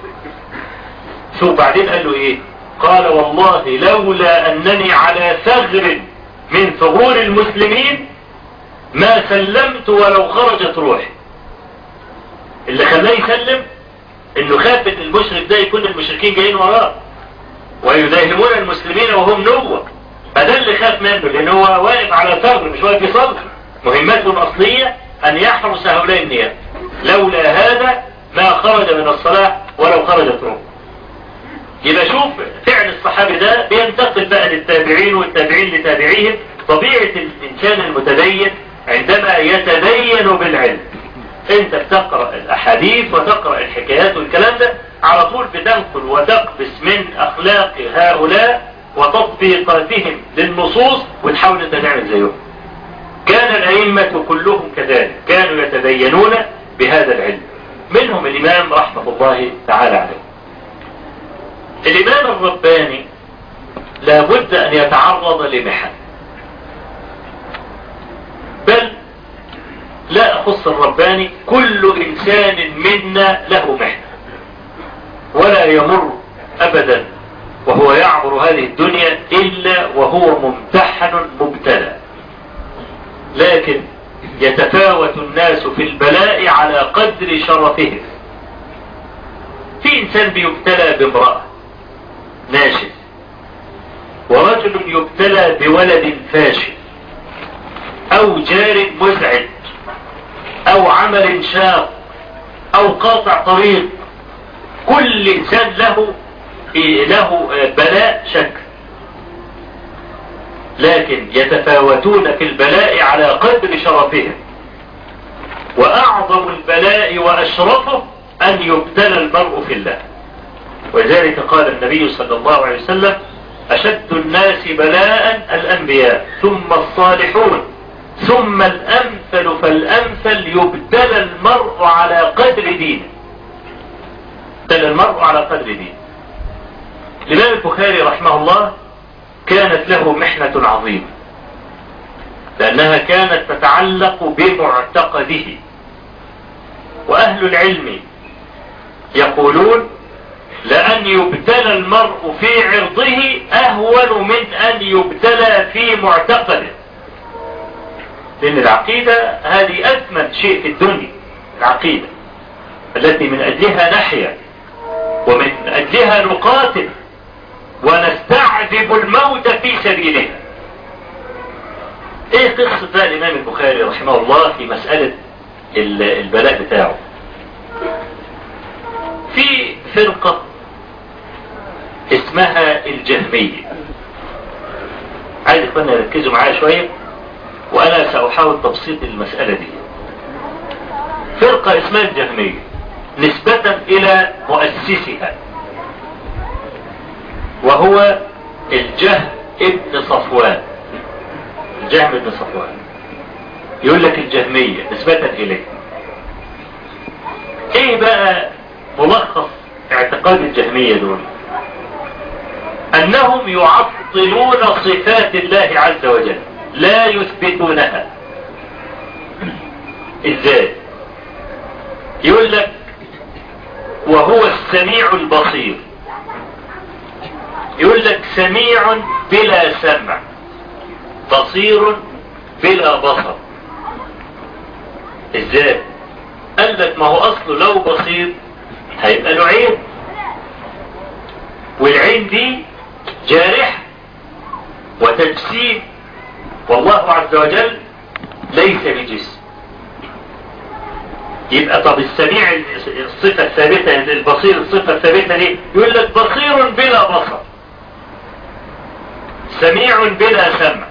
ثم بعدين قال له إيه قال والله لولا أنني على ثغر من ثغور المسلمين ما سلمت ولو خرجت روحي اللي خلاه يسلم انه خاف ان المشرك ده يكون المشركين جايين وراه ويداهمون المسلمين وهم نوة فده اللي خاف منه لان هو واقف على ثغر مش واقف يصلي مهمته الاصلية ان يحرس هؤلاء النيات لولا هذا ما خرج من الصلاة ولو خرجت روحه يبقى شوف فعل الصحابي ده بينتقل بقى للتابعين والتابعين لتابعيهم طبيعة الإنسان المتدين عندما يتدين بالعلم انت بتقرأ الأحاديث وتقرأ الحكايات والكلام ده على طول بتنقل وتقبس من أخلاق هؤلاء وتطبيقاتهم للنصوص وتحاول انت تعمل زيهم كان الأئمة كلهم كذلك كانوا يتدينون بهذا العلم منهم الإمام رحمة الله تعالى عليه الإمام الرباني لابد أن يتعرض لمحن بل لا أخص الرباني كل إنسان منا له محنة ولا يمر أبدا وهو يعبر هذه الدنيا إلا وهو ممتحن مبتلى لكن يتفاوت الناس في البلاء على قدر شرفهم في إنسان بيبتلى بامرأة ناشف ورجل يبتلى بولد فاشل او جار مزعج او عمل شاق او قاطع طريق كل انسان له له بلاء شكل لكن يتفاوتون في البلاء على قدر شرفهم واعظم البلاء واشرفه ان يبتلى المرء في الله ولذلك قال النبي صلى الله عليه وسلم أشد الناس بلاء الأنبياء ثم الصالحون ثم الأمثل فالأمثل يبتلى المرء على قدر دينه يبتلى المرء على قدر دينه الإمام البخاري رحمه الله كانت له محنة عظيمة لأنها كانت تتعلق بمعتقده وأهل العلم يقولون لأن يبتلى المرء في عرضه أهون من أن يبتلى في معتقده لأن العقيدة هذه أثمن شيء في الدنيا العقيدة التي من أجلها نحيا ومن أجلها نقاتل ونستعذب الموت في سبيلها ايه قصة بقى الامام البخاري رحمه الله في مسألة البلاء بتاعه في فرقة اسمها الجهمية عايز اخوانا يركزوا معايا شوية وانا ساحاول تبسيط المسألة دي فرقة اسمها الجهمية نسبة الى مؤسسها وهو الجهم ابن صفوان الجهم ابن صفوان يقول لك الجهمية نسبة اليه ايه بقى ملخص اعتقاد الجهمية دول انهم يعطلون صفات الله عز وجل لا يثبتونها ازاي يقول لك وهو السميع البصير يقول لك سميع بلا سمع بصير بلا بصر ازاي قال لك ما هو اصله لو بصير هيبقى له عين والعين دي جارح وتجسيم والله عز وجل ليس بجسم يبقى طب السميع الصفة الثابتة البصير الصفة الثابتة دي يقول لك بصير بلا بصر سميع بلا سمع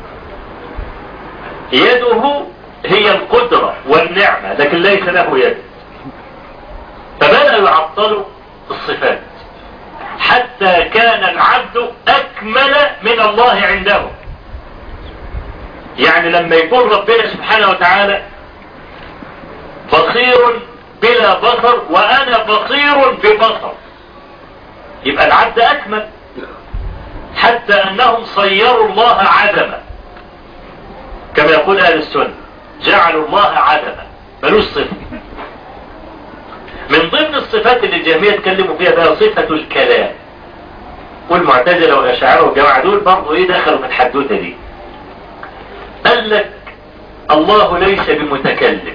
يده هي القدرة والنعمة لكن ليس له يد فبدأوا يعطلوا الصفات حتى كان العبد أكمل من الله عنده يعني لما يقول ربنا سبحانه وتعالى بصير بلا بصر وأنا بصير ببصر يبقى العبد أكمل حتى أنهم صيروا الله عدما كما يقول أهل السنة جعلوا الله عدما ملوش صفة من ضمن الصفات اللي الجهمية اتكلموا فيها بقى صفة الكلام والمعتزلة والأشاعرة والجماعة دول برضه ايه دخلوا في الحدوتة دي قال لك الله ليس بمتكلم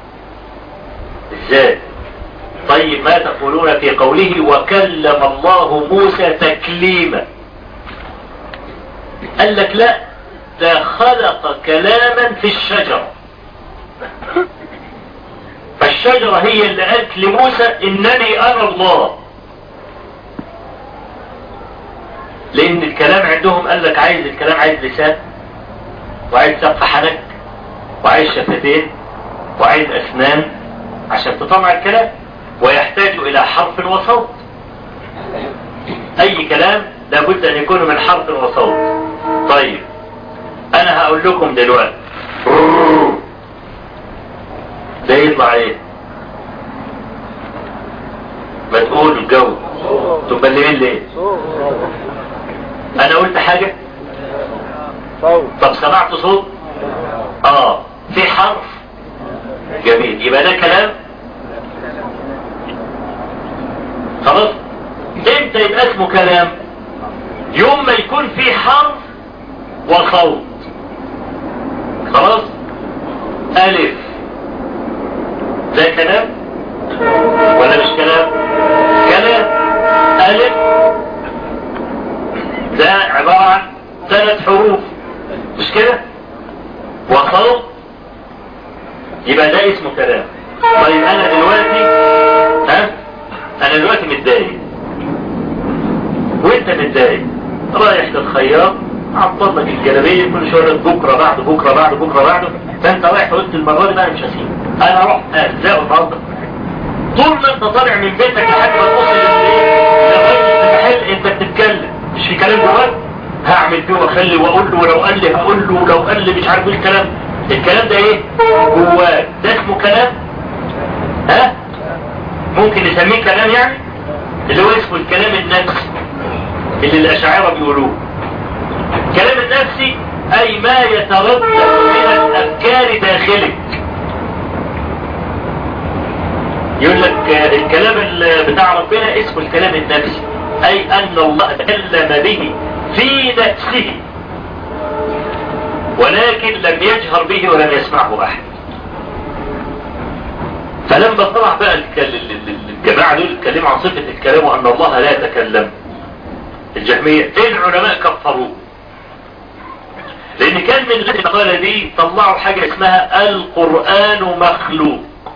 ازاي طيب ما تقولون في قوله وكلم الله موسى تكليما قال لك لا ده خلق كلاما في الشجرة فالشجرة هي اللي قالت لموسى انني انا الله لان الكلام عندهم قال لك عايز الكلام عايز لسان وعايز سقف حنك وعايز شفتين وعايز اسنان عشان تطلع الكلام ويحتاج الى حرف وصوت اي كلام لابد ان يكون من حرف وصوت طيب انا هقول لكم دلوقتي ده يطلع ايه ما تقول الجو تبلمين ليه انا قلت حاجة طب سمعت صوت اه في حرف جميل يبقى ده كلام خلاص امتى يبقى اسمه كلام يوم ما يكون في حرف وصوت خلاص الف ده كلام ولا مش كلام كلام الف ده عبارة عن ثلاث حروف مش كده وصوت يبقى ده اسمه كلام طيب انا دلوقتي ها انا دلوقتي متضايق وانت متضايق رايح للخياط عطل لك الجلابيه كل شويه بكره بعد بكره بعد بكره بعد فانت رايح قلت المره دي بقى مش هسيب انا اروح ازاق النهارده طول ما انت طالع من بيتك لحد ما توصل لغايه المحل انت بتتكلم مش في كلام جواك هعمل فيه واخلي واقول له ولو قال لي هقول له ولو قال لي مش عارف ايه الكلام الكلام ده ايه جواك ده اسمه كلام ها ممكن نسميه كلام يعني اللي هو اسمه الكلام النفسي اللي الاشاعره بيقولوه الكلام النفسي اي ما يتردد من الافكار داخلك يقول لك الكلام بتاع ربنا اسمه الكلام النفسي اي ان الله تكلم به في نفسه ولكن لم يجهر به ولم يسمعه احد فلما طلع بقى الجماعة دول اتكلموا عن صفة الكلام وان الله لا يتكلم الجهمية العلماء كفروه لان كان من المقالة دي طلعوا حاجة اسمها القرآن مخلوق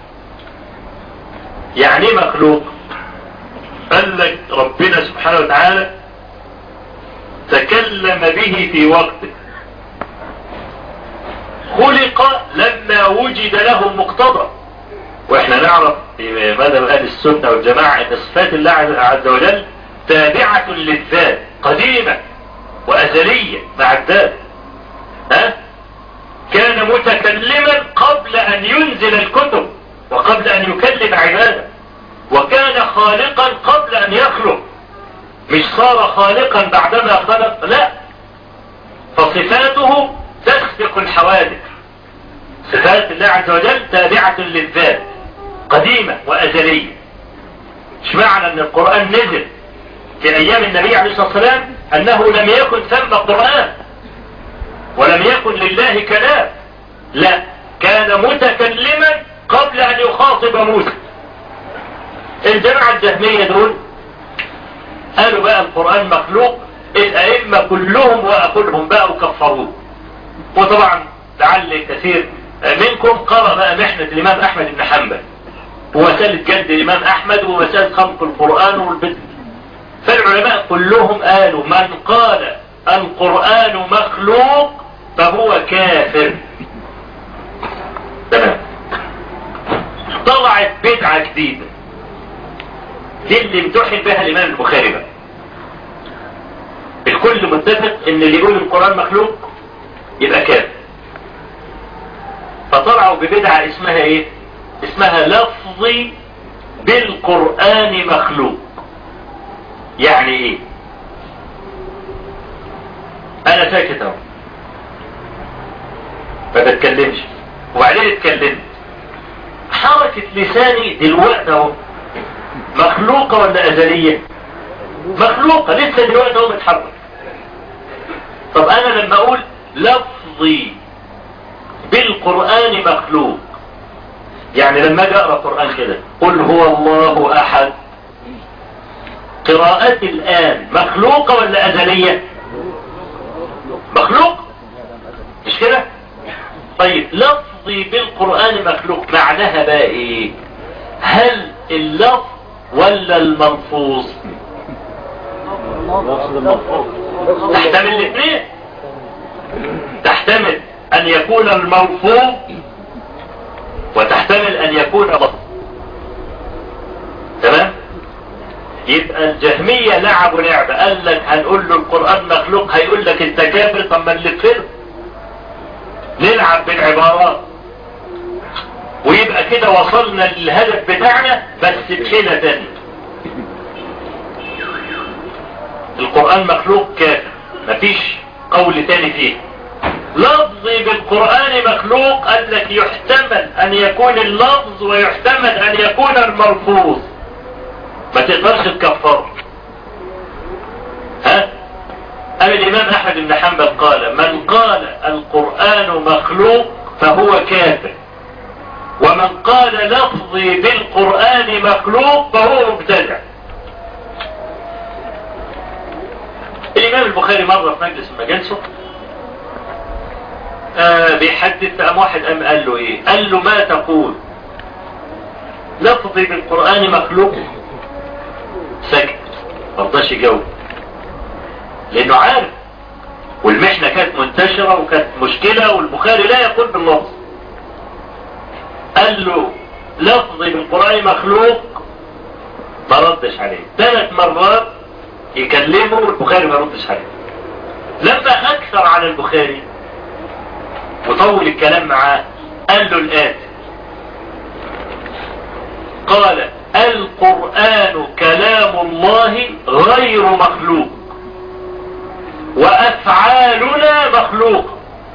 يعني ايه مخلوق قال لك ربنا سبحانه وتعالى تكلم به في وقته خلق لما وجد له مقتضى واحنا نعرف في مذهب اهل السنة والجماعة ان صفات الله عز وجل تابعة للذات قديمة وازلية مع الذات ها كان متكلما قبل ان ينزل الكتب وقبل ان يكلم عباده وكان خالقا قبل ان يخلق مش صار خالقا بعدما خلق لا فصفاته تسبق الحوادث صفات الله عز وجل تابعة للذات قديمة وأزلية مش معنى ان القرآن نزل في ايام النبي عليه الصلاة والسلام انه لم يكن ثم قرآن ولم يكن لله كلام لا كان متكلما قبل ان يخاطب موسى الجماعة الجهمية دول قالوا بقى القرآن مخلوق الأئمة كلهم وأكلهم بقى وكفروه وطبعا لعل كثير منكم قرأ بقى محنة الإمام أحمد بن حنبل ومسألة جد الإمام أحمد ومسألة خلق القرآن والبدء فالعلماء كلهم قالوا من قال القرآن مخلوق فهو كافر تمام طلعت بدعة جديدة دي اللي امتحن بها الإمام البخاري بقى الكل متفق ان اللي يقول القرآن مخلوق يبقى كافر فطلعوا ببدعة اسمها ايه اسمها لفظي بالقرآن مخلوق يعني ايه انا ساكت اهو ما بتكلمش وبعدين اتكلمت حركة لساني دلوقتي اهو مخلوقة ولا ازلية مخلوقة لسه دلوقتي اهو بتحرك طب انا لما اقول لفظي بالقرآن مخلوق يعني لما اجي اقرا قرآن كده قل هو الله احد قراءتي الان مخلوقة ولا ازلية مخلوق مش كده طيب لفظي بالقرآن مخلوق معناها بقى ايه هل اللفظ ولا الملفوظ تحتمل الاثنين تحتمل ان يكون الملفوظ وتحتمل ان يكون لفظ تمام يبقى الجهمية لعبوا لعبة قال لك هنقول له القرآن مخلوق هيقول لك انت كافر طب ما نلفله نلعب بالعبارات ويبقى كده وصلنا للهدف بتاعنا بس بحيلة تانية القرآن مخلوق كافر مفيش قول تاني فيه لفظي بالقرآن مخلوق قال لك يحتمل ان يكون اللفظ ويحتمل ان يكون الملفوظ ما تقدرش تكفره ها أم الإمام أحمد بن حنبل قال من قال القرآن مخلوق فهو كافر ومن قال لفظي بالقرآن مخلوق فهو مبتدع الإمام البخاري مرة في مجلس مجلسه آه بيحدث قام واحد قام قال له ايه قال له ما تقول لفظي بالقرآن مخلوق سكت مرضاش يجاوب لانه عارف والمحنة كانت منتشرة وكانت مشكلة والبخاري لا يقول باللفظ قال له لفظي بالقرآن مخلوق ما ردش عليه ثلاث مرات يكلمه والبخاري ما ردش عليه لما اكثر على البخاري وطول الكلام معاه قال له الآتي قال القرآن كلام الله غير مخلوق وأفعالنا مخلوق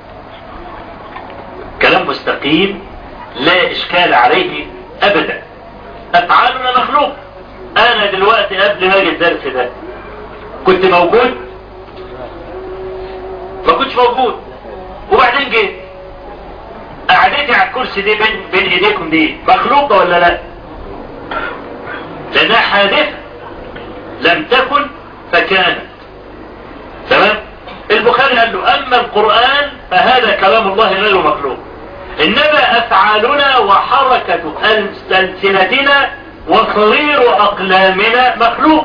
كلام مستقيم لا إشكال عليه أبدا أفعالنا مخلوق أنا دلوقتي قبل ما أجي الدرس ده كنت موجود ما كنتش موجود وبعدين جيت قعدتي على الكرسي دي بين, بين ايديكم دي مخلوقة ولا لا لانها حادثة لم تكن فكانت تمام البخاري قال له اما القرآن فهذا كلام الله غير مخلوق انما افعالنا وحركة السنتنا وصغير اقلامنا مخلوق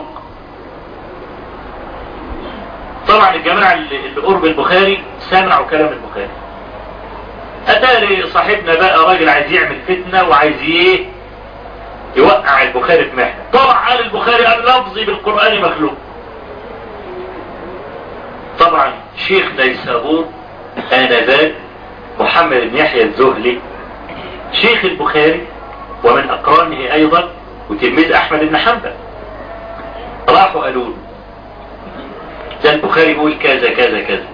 طبعا الجماعة اللي قرب البخاري سمعوا كلام البخاري اتاري صاحبنا بقى راجل عايز يعمل فتنة وعايز ايه يوقع البخاري في محنة طبعا قال البخاري قال لفظي بالقرآن مخلوق طبعا شيخ نيسابور آنذاك محمد بن يحيى الزهلي شيخ البخاري ومن أقرانه أيضا وتلميذ أحمد بن حنبل راحوا قالوا له ده البخاري يقول كذا كذا كذا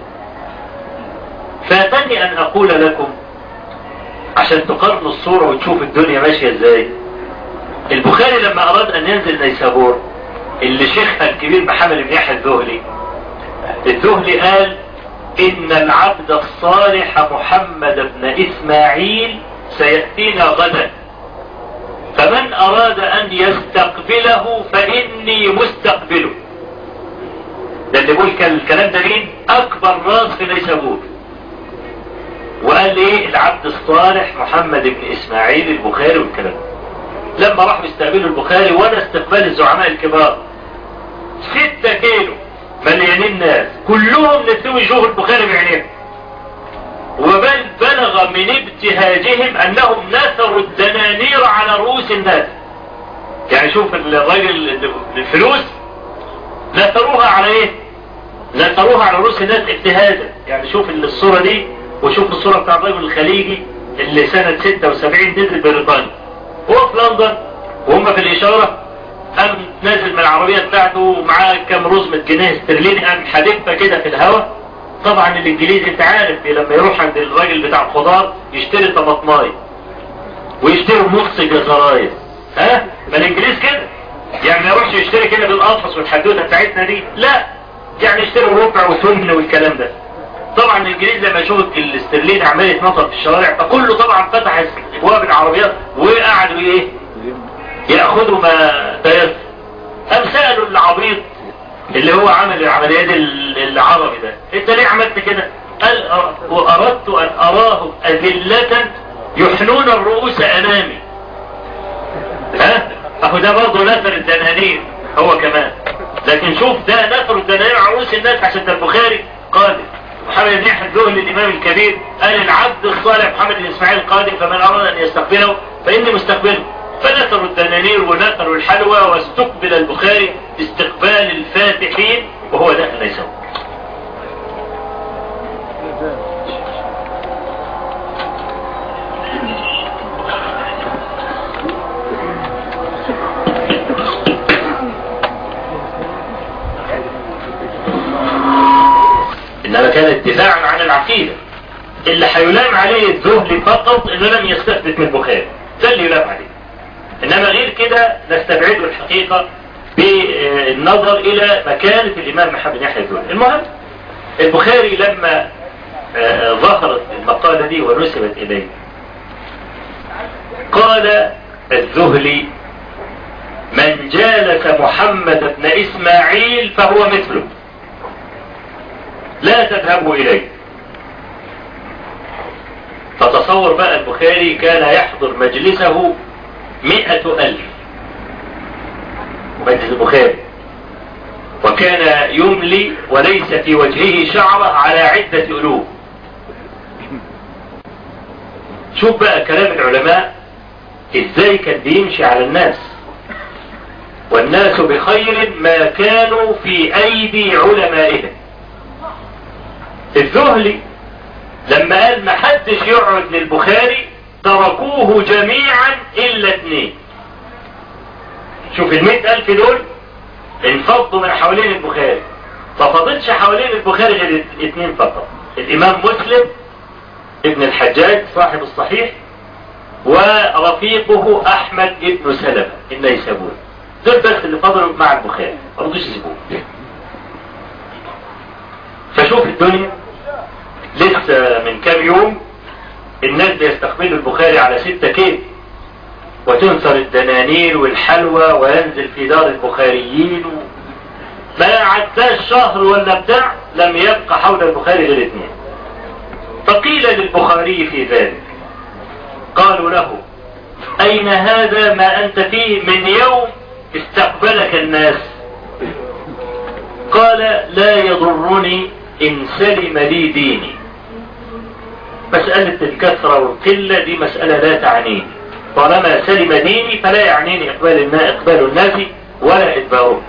فاتني أن أقول لكم عشان تقارنوا الصورة وتشوف الدنيا ماشية ازاي البخاري لما أراد أن ينزل نيسابور اللي شيخها الكبير محمد بن يحيى الذهلي الذهلي قال إن العبد الصالح محمد بن إسماعيل سيأتينا غدا فمن أراد أن يستقبله فإني مستقبله ده اللي بيقول الكلام ده مين أكبر راس في نيسابور وقال ايه العبد الصالح محمد بن اسماعيل البخاري والكلام لما راحوا يستقبلوا البخاري ولا استقبال الزعماء الكبار ستة كيلو مليانين ناس كلهم نسوا يشوفوا البخاري بعينيهم وبل بلغ من ابتهاجهم انهم نثروا الدنانير على رؤوس الناس يعني شوف الراجل الفلوس نثروها على ايه نثروها على رؤوس الناس ابتهاجا يعني شوف الصورة دي وشوف الصورة بتاع الرجل الخليجي اللي سنة 76 نزل بريطانيا هو في لندن وهم في الاشارة قام نازل من العربية بتاعته ومعاه كام رزمة جنيه استرليني قام حادفها كده في الهواء طبعا الانجليزي انت عارف لما يروح عند الراجل بتاع الخضار يشتري طماطماي ويشتري نص جزرايه ها ما الانجليز كده يعني ما يروحش يشتري كده بالقفص والحدوته بتاعتنا دي لا يعني يشتري ربع وثمن والكلام ده طبعا الانجليز لما يشوف الاسترلين عمال يتنطط في الشوارع فكله طبعا فتح ابواب العربيات وقعدوا ايه ياخذوا ما تيسر قام سالوا العبيط اللي هو عمل العمليات العربي ده انت ليه عملت كده قال واردت ان اراهم اذلة يحنون الرؤوس امامي ها اهو ده برضه نثر الدنانير هو كمان لكن شوف ده نثر الدنانير على رؤوس الناس عشان ده البخاري قادم محمد بن يحيى الزهري الامام الكبير قال العبد الصالح محمد بن اسماعيل قادم فمن اراد ان يستقبله فاني مستقبله فنثروا الدنانير ونثروا الحلوى واستقبل البخاري استقبال الفاتحين وهو داخل ليس هو انما كانت دفاعا عن العقيدة اللي هيلام عليه الذهل فقط انه لم يستثبت من البخاري ده اللي يلام عليه انما غير كده نستبعده الحقيقة بالنظر الى مكانة الامام محمد يحيى الزهري المهم البخاري لما ظهرت المقالة دي ونسبت اليه قال الزهلي من جالس محمد بن اسماعيل فهو مثله لا تذهبوا اليه فتصور بقى البخاري كان يحضر مجلسه مئة ألف مجلس البخاري وكان يملي وليس في وجهه شعرة على عدة ألوف شوف بقى كلام العلماء ازاي كان بيمشي على الناس والناس بخير ما كانوا في ايدي علمائهم الذهلي لما قال ما حدش يقعد للبخاري تركوه جميعا الا اثنين شوف المئة الف دول انفضوا من حوالين البخاري ففضلش حوالين البخاري غير اثنين فقط الامام مسلم ابن الحجاج صاحب الصحيح ورفيقه احمد ابن سلمة النيسابوري دول بس اللي فضلوا مع البخاري ما رضوش يسيبوه فشوف الدنيا لسه من كام يوم الناس بيستقبلوا البخاري على ستة كيف وتنثر الدنانير والحلوى وينزل في دار البخاريين و... ما عداش شهر ولا بتاع لم يبقى حول البخاري غير اثنين فقيل للبخاري في ذلك قالوا له اين هذا ما انت فيه من يوم استقبلك الناس قال لا يضرني ان سلم لي ديني مسألة الكثرة والقلة دي مسألة لا تعنيني طالما سلم ديني فلا يعنيني إقبال الناس, إقبال الناس ولا إدبارهم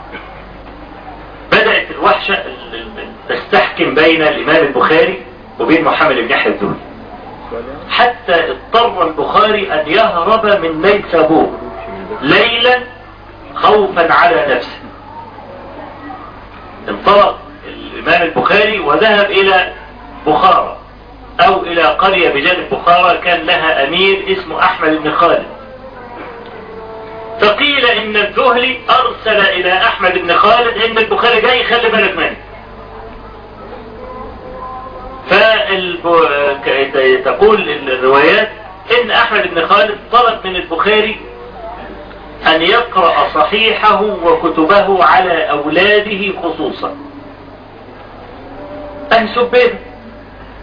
بدأت الوحشة تستحكم بين الإمام البخاري وبين محمد بن يحيى الزهري حتى اضطر البخاري أن يهرب من نيسابور ليلا خوفا على نفسه انطلق الإمام البخاري وذهب إلى بخارى او الى قرية بجانب بخارى كان لها امير اسمه احمد بن خالد فقيل ان الذهلي ارسل الى احمد بن خالد ان البخاري جاي خلي بالك منه فتقول الروايات ان احمد بن خالد طلب من البخاري ان يقرأ صحيحه وكتبه على اولاده خصوصا انسب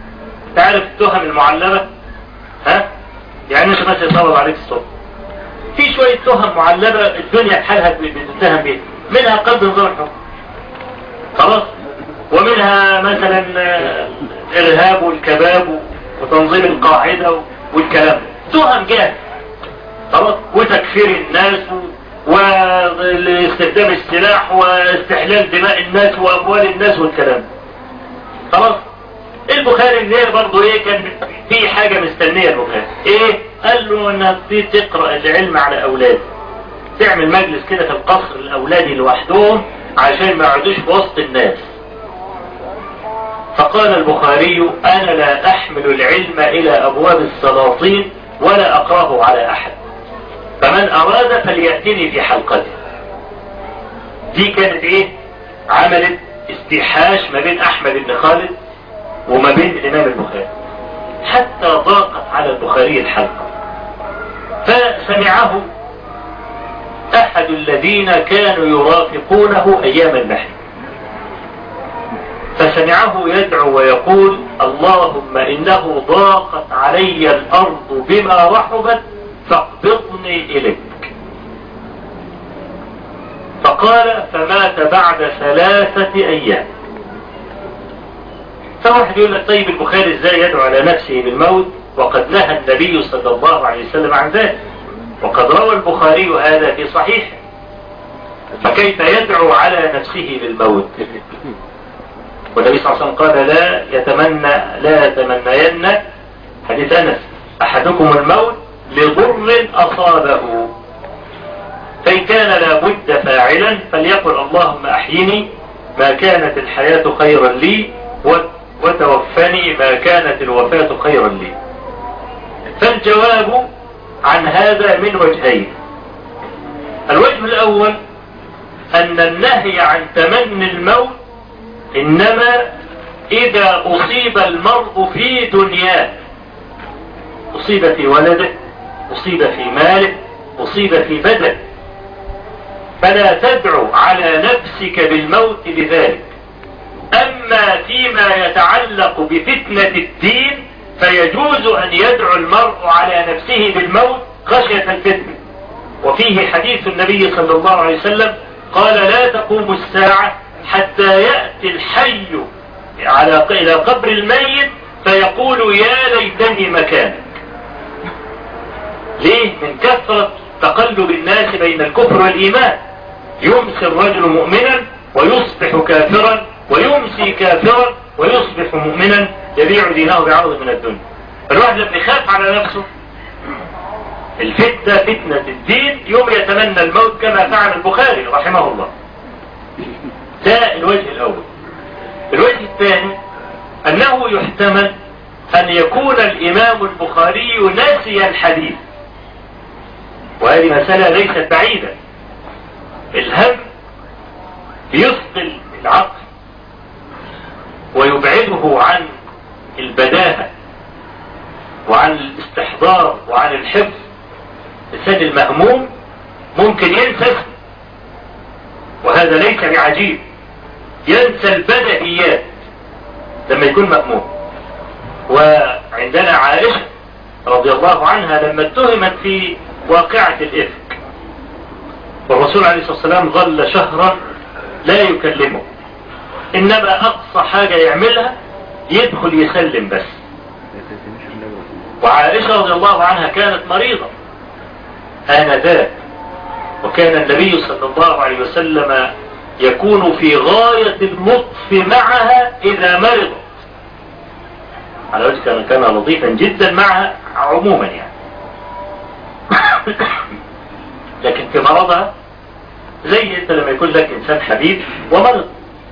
تعرف التهم المعلمة ها يعني انت مثلا يطلب عليك الصبح في شوية تهم معلبة الدنيا بحالها بتتهم بيها منها قلب نظام الحكم خلاص ومنها مثلا ارهاب والكباب وتنظيم القاعدة والكلام تهم جاهز خلاص وتكفير الناس واستخدام السلاح واستحلال دماء الناس واموال الناس والكلام خلاص البخاري اللي برضه ايه كان في حاجة مستنية البخاري ايه قال له انك تقرأ العلم على اولاد تعمل مجلس كده في القصر الاولادي لوحدهم عشان ما يقعدوش في وسط الناس فقال البخاري انا لا احمل العلم الى ابواب السلاطين ولا اقراه على احد فمن اراد فليأتني في حلقته دي كانت ايه عملت استيحاش ما بين احمد بن خالد وما بين الامام البخاري حتى ضاقت على البخاري الحلقة فسمعه احد الذين كانوا يرافقونه ايام المحن فسمعه يدعو ويقول اللهم انه ضاقت علي الارض بما رحبت فاقبضني اليك فقال فمات بعد ثلاثة ايام فواحد يقول لك طيب البخاري ازاي يدعو على نفسه بالموت وقد نهى النبي صلى الله عليه وسلم عن ذلك وقد روى البخاري هذا في صحيحه فكيف يدعو على نفسه بالموت والنبي صلى الله عليه وسلم قال لا يتمنى لا يتمنين حديث انس احدكم الموت لضر اصابه فان كان لابد فاعلا فليقل اللهم احيني ما كانت الحياة خيرا لي وتوفني ما كانت الوفاة خيرا لي فالجواب عن هذا من وجهين الوجه الاول ان النهي عن تمني الموت انما اذا اصيب المرء في دنياه اصيب في ولده اصيب في ماله اصيب في بدنه فلا تدعو على نفسك بالموت لذلك اما فيما يتعلق بفتنة الدين فيجوز ان يدعو المرء على نفسه بالموت خشية الفتنة وفيه حديث النبي صلى الله عليه وسلم قال لا تقوم الساعة حتى يأتي الحي على إلى قبر الميت فيقول يا ليتني مكانك ليه من كثرة تقلب الناس بين الكفر والإيمان يمسي الرجل مؤمنا ويصبح كافرا ويمسي كافرا ويصبح مؤمنا يبيع دينه بعرض من الدنيا الواحد لما يخاف على نفسه الفتنة فتنة الدين يوم يتمنى الموت كما فعل البخاري رحمه الله ده الوجه الاول الوجه الثاني انه يحتمل ان يكون الامام البخاري ناسي الحديث وهذه مسألة ليست بعيدة الهم يثقل العقل ويبعده عن البداهة وعن الاستحضار وعن الحفظ الإنسان المهموم ممكن ينسى وهذا ليس بعجيب ينسى البدهيات لما يكون مهموم وعندنا عائشة رضي الله عنها لما اتهمت في واقعة الإفك والرسول عليه الصلاة والسلام ظل شهرا لا يكلمه إنما أقصى حاجة يعملها يدخل يسلم بس وعائشة رضي الله عنها كانت مريضة آنذاك وكان النبي صلى الله عليه وسلم يكون في غاية اللطف معها إذا مرضت على وجه كان كان لطيفا جدا معها عموما يعني لكن في مرضها زي انت لما يكون لك انسان حبيب ومرض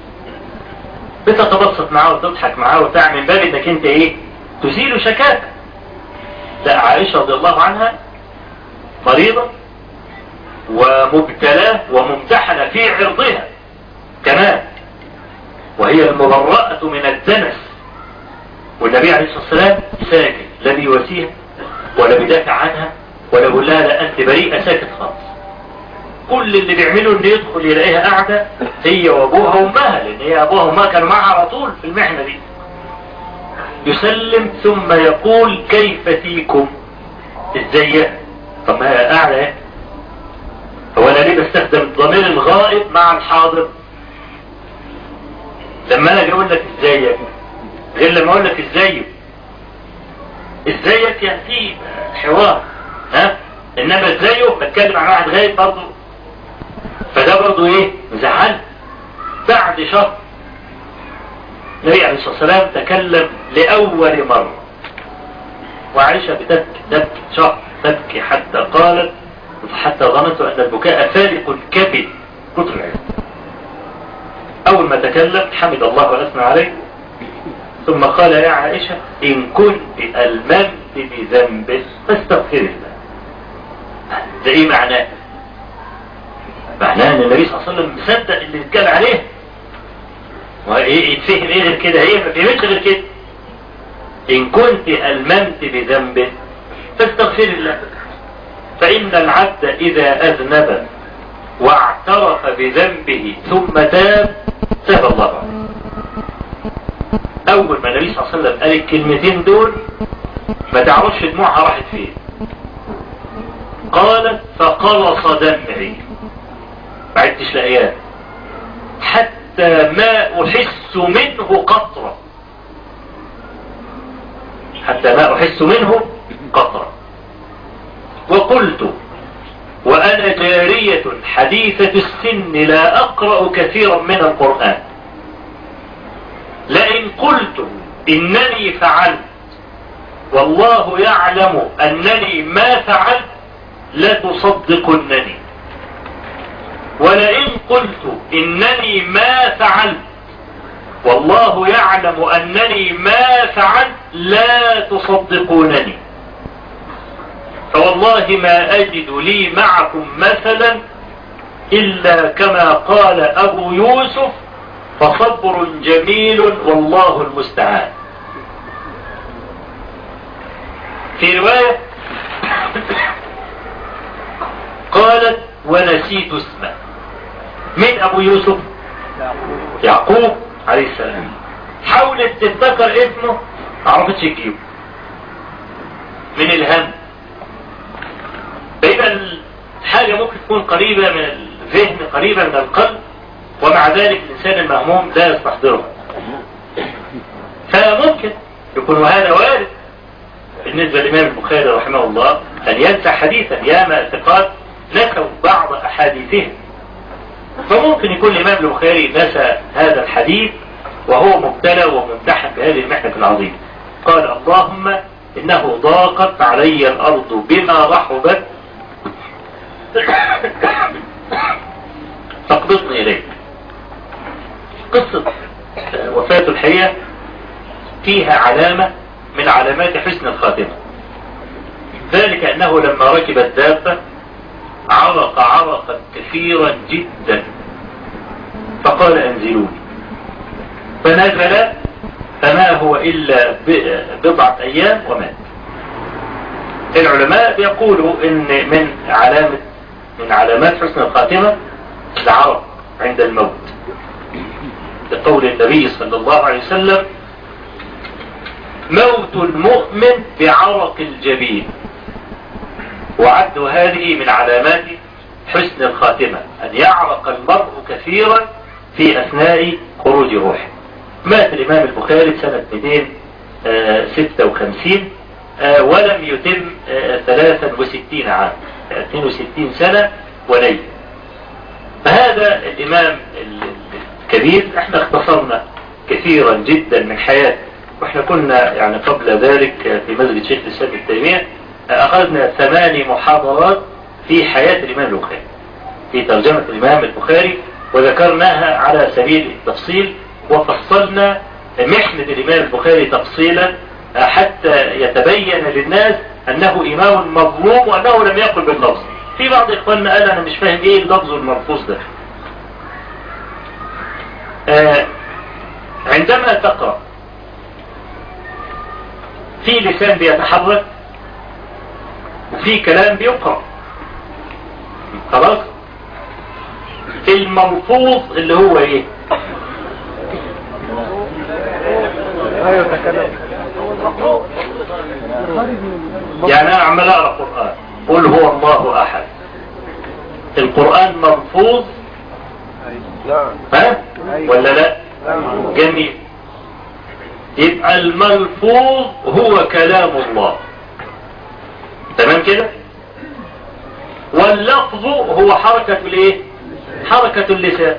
بتتبسط معاه وتضحك معاه وتعمل باب انك انت ايه تزيل شكاك لا عائشة رضي الله عنها مريضة ومبتلاه وممتحنة في عرضها كمان وهي المبرأة من الدنس والنبي عليه الصلاة والسلام ساكت لا بيواسيها ولا بيدافع عنها ولا بيقول لها لا انت بريئة ساكت خالص كل اللي بيعمله انه يدخل يلاقيها قاعدة هي وابوها وامها لان هي ابوها وامها كانوا معها على طول في المحنة دي يسلم ثم يقول كيف فيكم ازاي طب ما هي قاعدة هو انا ليه بستخدم الضمير الغائب مع الحاضر لما انا اجي اقول لك ازيك غير لما اقول لك ازيك ازيك يعني في حوار ها انما ازايه بتكلم عن واحد غايب برضه فده برضه ايه مزعل بعد شهر النبي عليه الصلاه والسلام تكلم لاول مره وعائشه بتبكي تبكي شهر تبكي حتى قالت حتى ظننت ان البكاء فارق الكبد كتر العلم اول ما تكلم حمد الله واثنى عليه ثم قال يا عائشة إن كنت ألممت بذنب فاستغفر الله ده إيه معناه معناه أن النبي صلى الله عليه وسلم مصدق اللي اتقال عليه وإيه يتفهم إيه غير كده هي ما فهمتش غير كده إن كنت ألممت بذنب فاستغفر الله فإن العبد إذا أذنب واعترف بذنبه ثم تاب تاب الله عليه اول ما النبي صلى الله عليه وسلم قال الكلمتين دول ما تعرفش دموعها راحت فين قالت فقلص دمعي ما عدتش لاقياه حتى ما احس منه قطرة حتى ما احس منه قطرة وقلت وانا جارية حديثة السن لا اقرأ كثيرا من القرآن لئن قلت انني فعلت والله يعلم انني ما فعلت لا تصدقنني ولئن قلت انني ما فعلت والله يعلم انني ما فعلت لا تصدقونني فوالله ما اجد لي معكم مثلا الا كما قال ابو يوسف فصبر جميل والله المستعان في رواية قالت ونسيت اسمه من ابو يوسف يعقوب عليه السلام حاولت تفتكر اسمه عرفتش تجيبه من الهم فإذا حاجة ممكن تكون قريبة من الذهن قريبة من القلب ومع ذلك الإنسان المهموم لا يستحضره فممكن يكون هذا وارد بالنسبة للإمام البخاري رحمه الله أن ينسى حديثا ياما ثقات نسوا بعض أحاديثهم فممكن يكون الإمام البخاري نسى هذا الحديث وهو مبتلى وممتحن بهذه المحنة العظيمة قال اللهم إنه ضاقت علي الأرض بما رحبت فاقبضني إليك قصة وفاة الحقيقة فيها علامة من علامات حسن الخاتمة ذلك أنه لما ركب الدابة عرق عرقا كثيرا جدا فقال أنزلوني فنزل فما هو إلا بضعة أيام ومات العلماء بيقولوا إن من علامة من علامات حسن الخاتمة العرق عند الموت لقول النبي صلى الله عليه وسلم موت المؤمن بعرق الجبين وعد هذه من علامات حسن الخاتمة أن يعرق المرء كثيرا في أثناء خروج روحه مات الإمام البخاري سنة 256 ولم يتم 63 عام 62 سنة وليلة فهذا الإمام الكبير احنا اختصرنا كثيرا جدا من حياته واحنا كنا يعني قبل ذلك في مسجد شيخ الإسلام ابن تيمية أخذنا ثماني محاضرات في حياة الإمام البخاري في ترجمة الإمام البخاري وذكرناها على سبيل التفصيل وفصلنا محنة الإمام البخاري تفصيلا حتى يتبين للناس أنه إمام مظلوم وأنه لم يقل باللفظ في بعض إخواننا قال أنا مش فاهم إيه اللفظ الملفوظ ده آه عندما تقرأ في لسان بيتحرك وفي كلام بيقرأ خلاص الملفوظ اللي هو ايه ايوه تكلم يعني انا عمال اقرا قران قل هو الله احد القرآن ملفوظ نعم ها ولا لا نعم جميل يبقى الملفوظ هو كلام الله تمام كده واللفظ هو حركة الايه حركة اللسان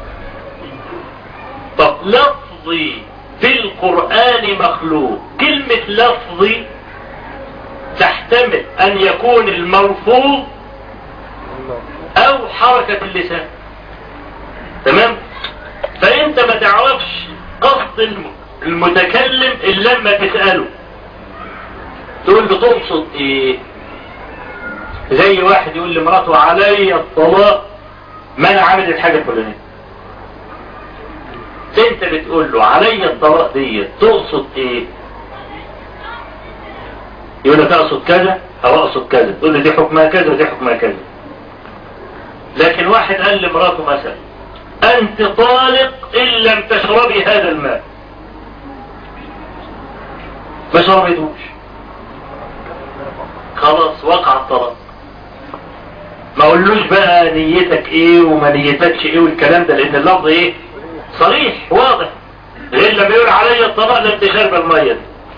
طب لفظي في القرآن مخلوق كلمة لفظي تحتمل ان يكون الملفوظ او حركة اللسان تمام فانت ما تعرفش قصد الم- المتكلم الا لما تسأله تقول له تقصد ايه زي واحد يقول لمراته علي الطلاق ما انا عامل الحاجة الفلانية انت بتقول له علي الطلاق دي تقصد ايه يقول لك اقصد كذا او اقصد كذا تقول له دي حكمها كذا ودي حكمها كذا لكن واحد قال لمراته مثلا انت طالق ان لم تشربي هذا الماء ما شربتوش خلاص وقع الطلاق ما اقولوش بقى نيتك ايه وما نيتكش ايه والكلام ده لان اللفظ ايه صريح واضح غير لما يقول علي الطلاق لم تشرب المية دي.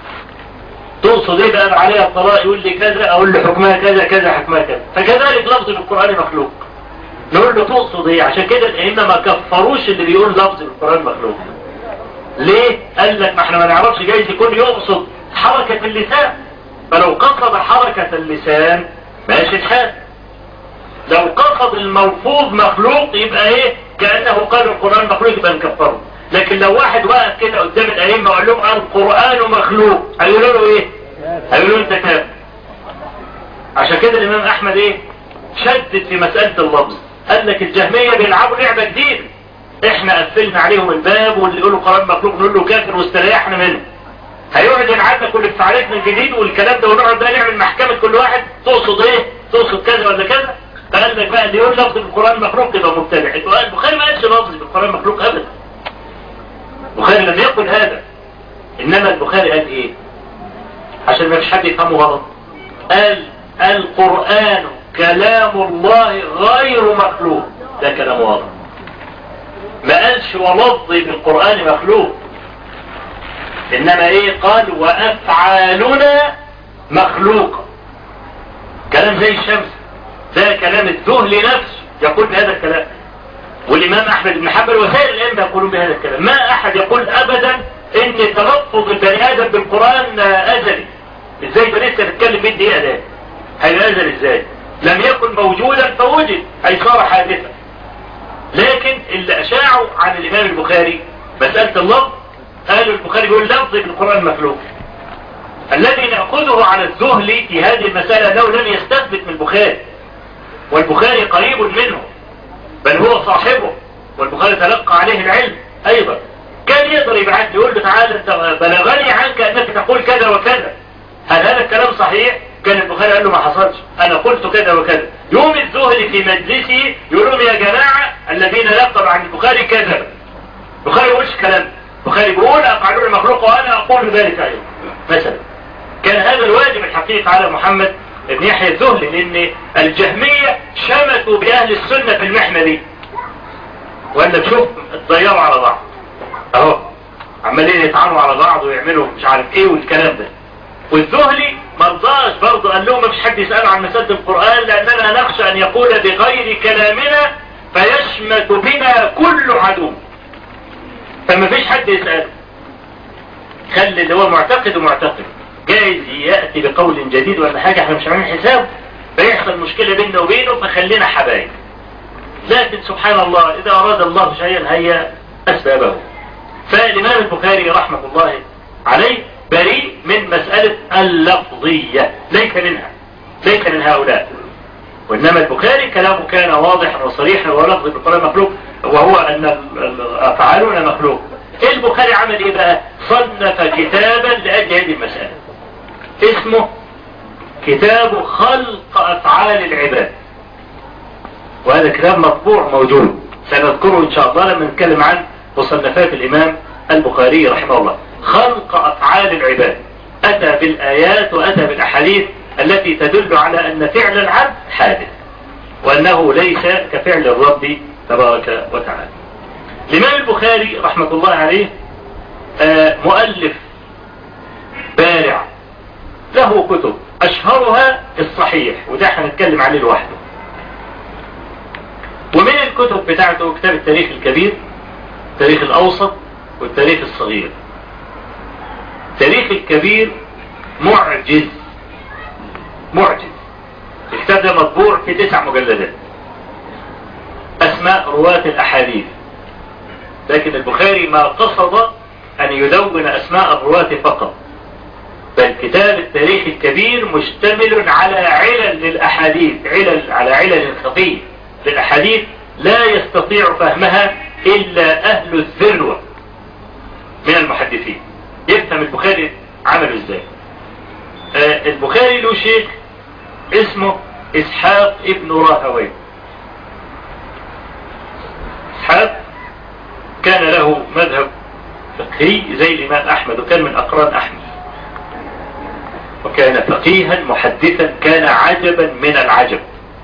تقصد ايه بقى عليها الطلاق يقول لي كذا اقول له حكمها كذا كذا حكمها كذا فكذلك لفظ القرآن مخلوق نقول له تقصد ايه عشان كده الائمه ما كفروش اللي بيقول لفظ القرآن مخلوق ليه قال لك ما احنا ما نعرفش جايز يكون يقصد حركة اللسان فلو قصد حركة اللسان ماشي الحال لو قصد الملفوظ مخلوق يبقى ايه كأنه قال القرآن مخلوق يبقى نكفره لكن لو واحد وقف كده قدام الائمه وقال لهم القرآن مخلوق هيقولوا له ايه هيقولوا له انت كافر عشان كده الامام احمد ايه شدد في مسألة اللفظ قال لك الجهمية بيلعبوا لعبة جديدة احنا قفلنا عليهم الباب واللي يقولوا قرآن مخلوق نقول له كافر واستريحنا منه هيقعد ينعاد كل الفعاليات من جديد والكلام ده ونقعد بقى نعمل محكمة كل واحد تقصد ايه تقصد كذا ولا كذا فقال لك بقى اللي يقول لفظ بالقرآن مخلوق يبقى مبتدع البخاري ما قالش لفظ بالقرآن مخلوق ابدا البخاري لم يقل هذا انما البخاري قال ايه عشان ما فيش حد يفهمه غلط قال القرآن كلام الله غير مخلوق ده كلام واضح ما قالش ولفظي بالقرآن مخلوق انما ايه قال وافعالنا مخلوقة كلام زي الشمس ده كلام الذهل نفسه يقول بهذا الكلام والامام احمد بن حنبل وسائر الائمه يقولون بهذا الكلام ما احد يقول ابدا ان تلفظ البني ادم بالقران ازلي ازاي ده لسه بتكلم 100 دقيقه ده هينزل ازاي لم يكن موجودا فوجد اي صار حادثا لكن اللي اشاعوا عن الامام البخاري مساله اللفظ قالوا البخاري بيقول لفظي بالقران مخلوق الذي ناخذه على الذهل في هذه المساله انه لم يستثبت من البخاري والبخاري قريب منه بل هو صاحبه والبخاري تلقى عليه العلم ايضا كان يقدر يبعث لي يقول له تعالى انت بلغني عنك انك تقول كذا وكذا هل هذا الكلام صحيح كان البخاري قال له ما حصلش انا قلت كذا وكذا يوم الزهري في مجلسه يقول لهم يا جماعة الذين نقلوا عن البخاري كذب البخاري ما يقولش كلام البخاري بيقول افعلون المخلوق وانا اقول ذلك ايضا مثلا كان هذا الواجب الحقيقي على محمد بن يحيى الذهلي لان الجهمية شمتوا باهل السنة في المحنة دي ولا تشوف اتضيروا على بعض اهو عمالين يطعنوا على بعض ويعملوا مش عارف ايه والكلام ده والذهلي مرضاش برضه قال لهم مفيش حد يسأل عن مسألة القرآن لأننا نخشى أن يقول بغير كلامنا فيشمت بنا كل عدو فما فيش حد يسأل خلي اللي هو معتقد ومعتقد جايز يأتي بقول جديد ولا حاجة احنا مش عاملين حساب فيحصل مشكلة بيننا وبينه فخلينا حبايب لكن سبحان الله إذا أراد الله شيئا هيا أسبابه فالإمام البخاري رحمة الله عليه بريء من مسألة اللفظية ليس منها ليس من هؤلاء وإنما البخاري كلامه كان واضحا وصريحا ولفظ بالقرآن مخلوق وهو أن أفعالنا مخلوق البخاري عمل إيه بقى صنف كتابا لأجل هذه المسألة اسمه كتاب خلق أفعال العباد وهذا كتاب مطبوع موجود سنذكره إن شاء الله لما نتكلم عن مصنفات الإمام البخاري رحمه الله خلق أفعال العباد أتى بالآيات وأتى بالأحاديث التي تدل على أن فعل العبد حادث وأنه ليس كفعل الرب تبارك وتعالى الإمام البخاري رحمة الله عليه آه، مؤلف بارع له كتب أشهرها الصحيح وده هنتكلم عليه لوحده ومن الكتب بتاعته كتاب التاريخ الكبير التاريخ الأوسط والتاريخ الصغير التاريخ الكبير معجز معجز الكتاب ده مطبوع في تسع مجلدات أسماء رواة الأحاديث لكن البخاري ما قصد أن يدون أسماء الرواة فقط بل كتاب التاريخ الكبير مشتمل على علل للأحاديث علل على علل خفية للأحاديث لا يستطيع فهمها إلا أهل الذروة من المحدثين يفهم البخاري عمله ازاي آه البخاري له شيخ اسمه اسحاق ابن راهويه اسحاق كان له مذهب فقهي زي الامام احمد وكان من اقران احمد وكان فقيها محدثا كان عجبا من العجب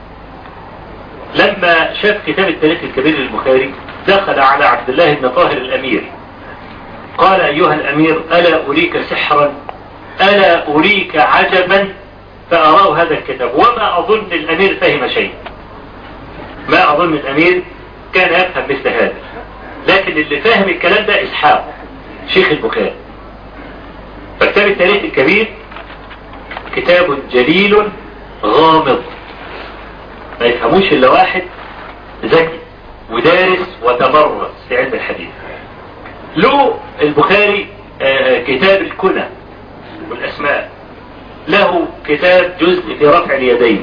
لما شاف كتاب التاريخ الكبير للبخاري دخل على عبد الله بن طاهر الامير قال ايها الامير الا اريك سحرا الا اريك عجبا فاراه هذا الكتاب وما اظن الامير فهم شيء ما اظن الامير كان يفهم مثل هذا لكن اللي فاهم الكلام ده اسحاق شيخ البخاري فكتاب التاريخ الكبير كتاب جليل غامض ما يفهموش الا واحد ذكي ودارس وتمرس في علم الحديث له البخاري آه كتاب الكنى والاسماء له كتاب جزء في رفع اليدين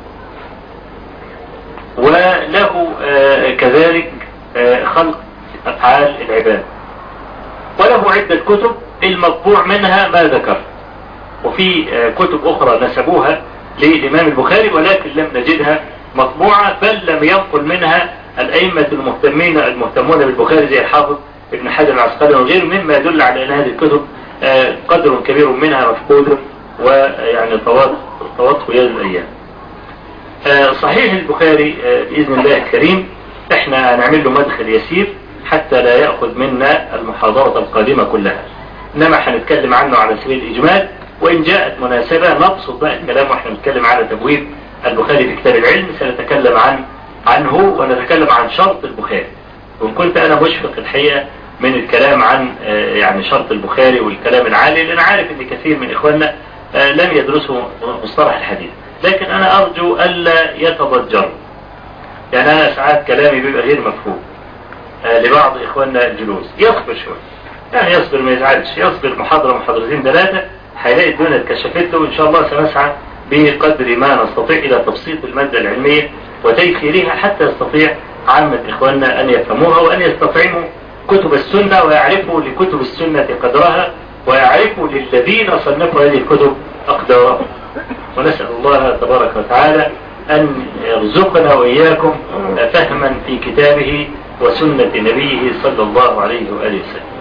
وله آه كذلك آه خلق افعال العباد وله عدة كتب المطبوع منها ما ذكر وفي كتب اخرى نسبوها للامام البخاري ولكن لم نجدها مطبوعة بل لم ينقل منها الأئمة المهتمين المهتمون بالبخاري زي الحافظ ابن حجر العسقلاني وغيره مما يدل على أن هذه الكتب قدر كبير منها مفقود ويعني طوات خيال الأيام. صحيح البخاري بإذن الله الكريم احنا هنعمل له مدخل يسير حتى لا يأخذ منا المحاضرة القادمة كلها. إنما هنتكلم عنه على سبيل الإجمال وإن جاءت مناسبة نبسط بقى الكلام واحنا نتكلم على تبويب البخاري في كتاب العلم سنتكلم عن عنه ونتكلم عن شرط البخاري وإن كنت أنا مشفق الحقيقة من الكلام عن يعني شرط البخاري والكلام العالي لأن عارف أن كثير من إخواننا لم يدرسوا مصطلح الحديث لكن أنا أرجو ألا يتضجروا يعني أنا ساعات كلامي بيبقى غير مفهوم لبعض إخواننا الجلوس يصبر شوي يعني يصبر ما يزعلش يصبر محاضرة محاضرتين ثلاثة هيلاقي الدنيا اتكشفت له وإن شاء الله سنسعى بقدر ما نستطيع إلى تبسيط المادة العلمية وتيسيرها حتى يستطيع عامة إخواننا أن يفهموها وأن يستطعموا كتب السنة ويعرفوا لكتب السنة قدرها ويعرفوا للذين صنفوا هذه الكتب أقدارهم ونسأل الله تبارك وتعالى أن يرزقنا وإياكم فهما في كتابه وسنة نبيه صلى الله عليه وآله وسلم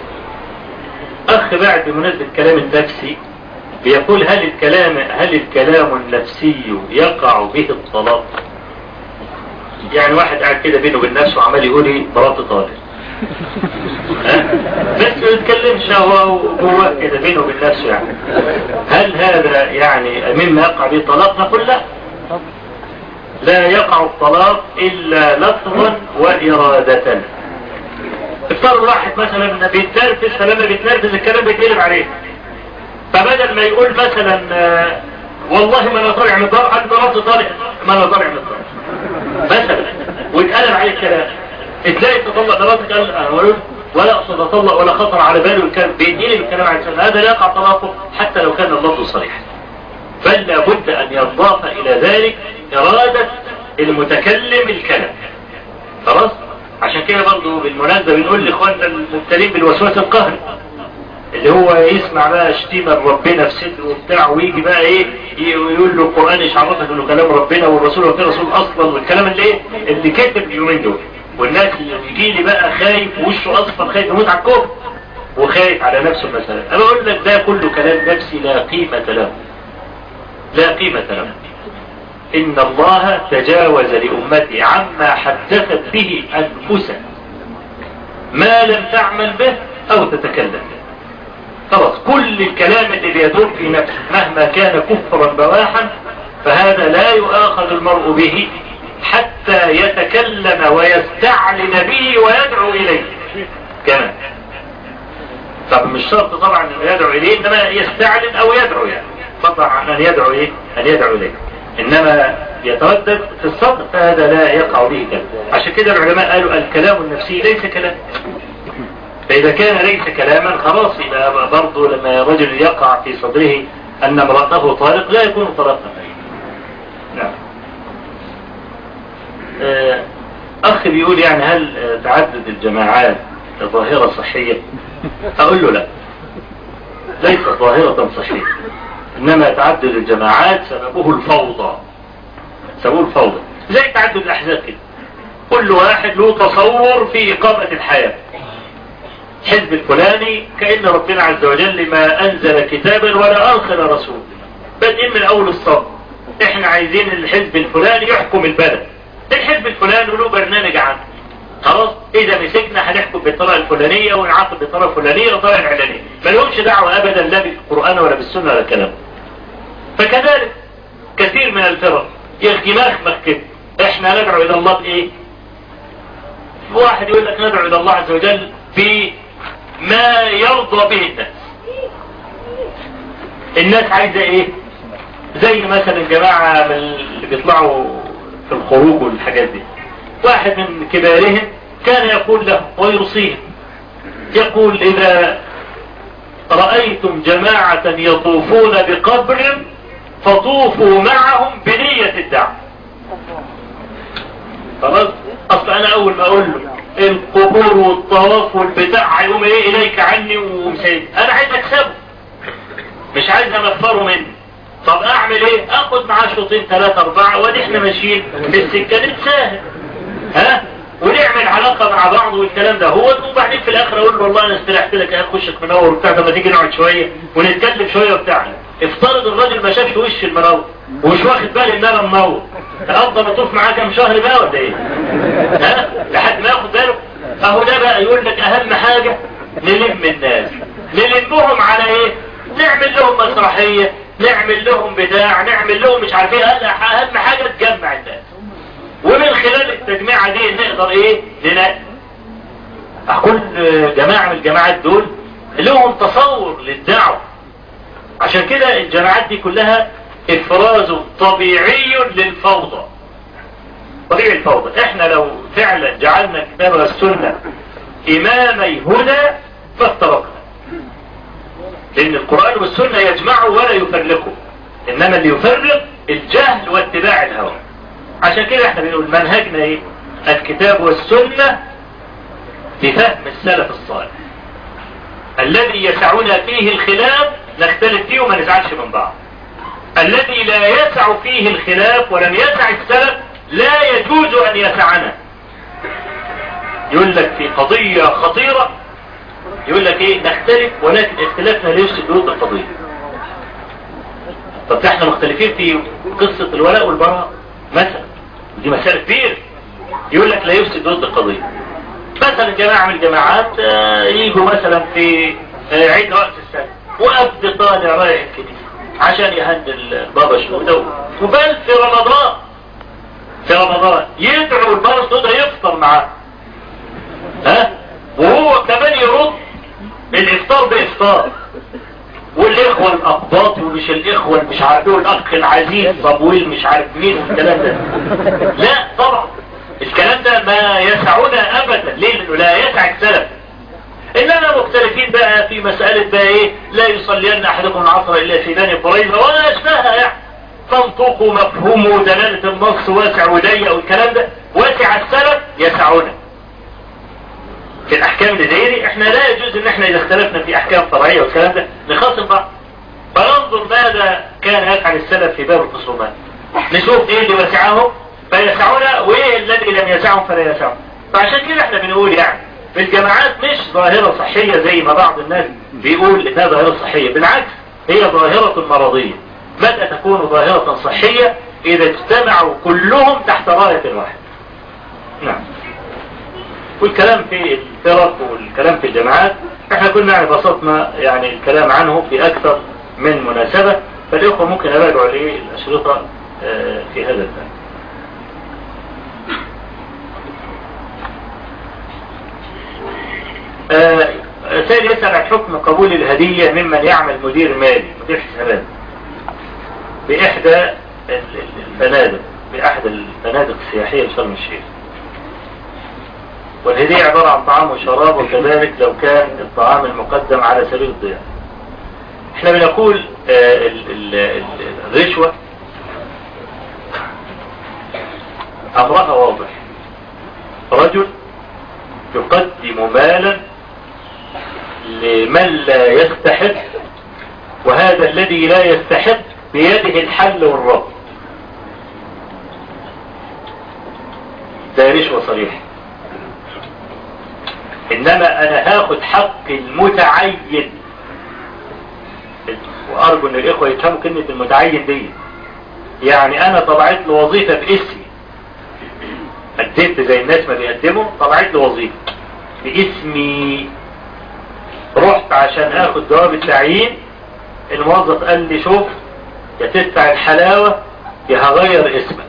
أخ بعد بمناسبة كلام النفسي بيقول هل الكلام هل الكلام النفسي يقع به الطلاق يعني واحد قاعد كده بينه وبين نفسه وعمال يقول ايه مراتي طالق بس ما يتكلمش هو جواه كده بينه وبين نفسه يعني هل هذا يعني مما يقع به الطلاق نقول لا لا يقع الطلاق الا لفظا وارادة افترض واحد مثلا بيتنرفز فلما بيتنرفز الكلام بيتقلب عليه فبدل ما يقول مثلا والله ما انا طالع من الدار قال مراتي طالع ما انا طالع من الدار مثلا واتقلب عليه الكلام تلاقي تطلق مراتك قال ولا اقصد اطلق ولا خطر على باله الكلام بيديني الكلام على الكلام هذا لا يقع طلاقه حتى لو كان اللفظ صريح بل لابد ان يضاف الى ذلك ارادة المتكلم الكلام خلاص عشان كده برضه بالمناسبة بنقول لاخواننا المبتلين بالوسواس القهري اللي هو يسمع بقى شتيمة ربنا في صدره وبتاع ويجي بقى ايه يقول له القرآن ايش عرفك انه كلام ربنا والرسول هو رسول اصلا والكلام اللي ايه اللي كتب اليومين دول والناس اللي يجي لي بقى خايف وشه اصفر خايف يموت على الكفر وخايف على نفسه المسألة انا بقول لك ده كله كلام نفسي لا قيمة له لا قيمة له إن الله تجاوز لأمتي عما حدثت به أنفسها ما لم تعمل به أو تتكلم به خلاص كل الكلام اللي بيدور في نفسه مهما كان كفرا بواحا فهذا لا يؤاخذ المرء به حتى يتكلم ويستعلن به ويدعو إليه كمان طب مش شرط طبعا انه يدعو اليه انما يستعلن او يدعو يعني طبعا ان يدعو ايه ان يدعو اليه انما يتردد في الصدر فهذا لا يقع به كلام عشان كده العلماء قالوا الكلام النفسي ليس كلام فاذا كان ليس كلاما خلاص يبقى برضه لما رجل يقع في صدره ان امرأته طارق لا يكون طرقا نعم آه، اخ بيقول يعني هل تعدد الجماعات ظاهرة صحية اقول له لا ليست ظاهرة صحية انما تعدد الجماعات سببه الفوضى سببه الفوضى زي تعدد الاحزاب كده كل واحد له تصور في اقامة الحياة الحزب الفلاني كأن ربنا عز وجل ما انزل كتابا ولا ارسل رسول بادئين من اول الصف احنا عايزين الحزب الفلاني يحكم البلد الحزب الفلاني له برنامج عنه خلاص اذا مسكنا هنحكم بالطريقه الفلانيه ونعاقب بالطريقه الفلانيه والطريقه العلانيه ما لهمش دعوه ابدا لا بالقران ولا بالسنه ولا الكلام فكذلك كثير من الفرق يغمخمخ كده احنا ندعو الى الله بايه واحد يقول لك ندعو الى الله عز وجل بما يرضى به الناس الناس عايزه ايه زي مثلا جماعه من اللي بيطلعوا في الخروج والحاجات دي واحد من كبارهم كان يقول له ويوصيهم يقول إذا رأيتم جماعة يطوفون بقبر فطوفوا معهم بنية الدعوة خلاص أصل أنا أول ما أقول له القبور والطواف والبتاع هيقوم إيه إليك عني ومسيب أنا عايز أكسبه مش عايز أمفره مني طب أعمل إيه أخد معاه شوطين ثلاثة أربعة وادي إحنا ماشيين في السكة نتساهل ها ونعمل علاقة مع بعض والكلام ده هو وبعدين في الاخر اقول له والله انا استريحت لك يا خشك منور وبتاع ما تيجي نقعد شوية ونتكلم شوية وبتاع افترض الراجل ما شافش وش المنور ومش واخد بالي ان انا منور افضل اطوف معاه كام شهر بقى ولا ايه ها لحد ما ياخد باله اهو ده بقى يقول لك اهم حاجة نلم الناس نلمهم على ايه نعمل لهم مسرحية نعمل لهم بتاع نعمل لهم مش عارف ايه اهم حاجة تجمع الناس ومن خلال التجميعة دي نقدر ايه ننقل كل جماعة من الجماعات دول لهم تصور للدعوة عشان كده الجماعات دي كلها افراز طبيعي للفوضى طبيعي الفوضى احنا لو فعلا جعلنا كتاب السنة امامي هدى فافترقنا لان القرآن والسنة يجمعوا ولا يفرقوا انما اللي يفرق الجهل واتباع الهوى عشان كده احنا بنقول منهجنا ايه الكتاب والسنة بفهم السلف الصالح الذي يسعنا فيه الخلاف نختلف فيه وما نزعلش من بعض الذي لا يسع فيه الخلاف ولم يسع السلف لا يجوز ان يسعنا يقول لك في قضية خطيرة يقول لك ايه نختلف ولكن اختلافنا لا يفسد ضد القضية طب احنا مختلفين في قصة الولاء والبراء مثلا دي مسألة كبيرة يقول لك لا يفسد ضد القضية مثلا جماعة من الجماعات يجوا مثلا في عيد رأس السنة وأبد طالع رايح الكنيسة عشان يهندل البابا شنودة وبل في رمضان في رمضان يدعو البابا شنودة يفطر معاه ها وهو كمان يرد الافطار بافطار والاخوة الاقباط ومش الاخوة مش عارفين الاخ العزيز طبويل مش عارف مين والكلام ده لا طبعا الكلام ده ما يسعنا ابدا ليه لانه لا يسع السلف اننا مختلفين بقى في مسألة بقى ايه لا يصلين احدكم العصر الا في بني قريظة ولا اشبهها يعني منطوق ومفهوم ودلالة النص واسع وضيق والكلام ده واسع السلف يسعنا في الاحكام اللي زي دي احنا لا يجوز ان احنا اذا اختلفنا في احكام فرعية والكلام ده نخاصم بعض فننظر ماذا كان يفعل السلف في باب الخصومات نشوف ايه اللي وسعهم فيسعونا وايه الذي لم يسعهم فلا يسعهم فعشان كده احنا بنقول يعني الجماعات مش ظاهرة صحية زي ما بعض الناس بيقول انها ظاهرة صحية بالعكس هي ظاهرة مرضية متى تكون ظاهرة صحية إذا اجتمعوا كلهم تحت راية واحدة نعم والكلام في الفرق والكلام في الجماعات احنا كنا يعني بسطنا يعني الكلام عنه في أكثر من مناسبة فالإخوة ممكن يراجعوا ليه الأشرطة آه، في هذا الباب آه، سيد يسأل عن حكم قبول الهدية ممن يعمل مدير مالي مدير حسابات بإحدى الفنادق بأحد الفنادق السياحية في شرم الشيخ والهدية عبارة عن طعام وشراب وكذلك لو كان الطعام المقدم على سبيل الضيافة احنا بنقول آه، الرشوة أمرها واضح رجل يقدم مالا لمن لا يستحق وهذا الذي لا يستحق بيده الحل والرب ده رشوة صريحة انما انا هاخد حق المتعين وارجو ان الاخوة يفهموا كلمة المتعين دي يعني انا طبعت له وظيفة باسمي قدمت زي الناس ما بيقدموا طبعت له وظيفة باسمي رحت عشان اخد جواب التعيين الموظف قال لي شوف يا تدفع الحلاوة يا هغير اسمك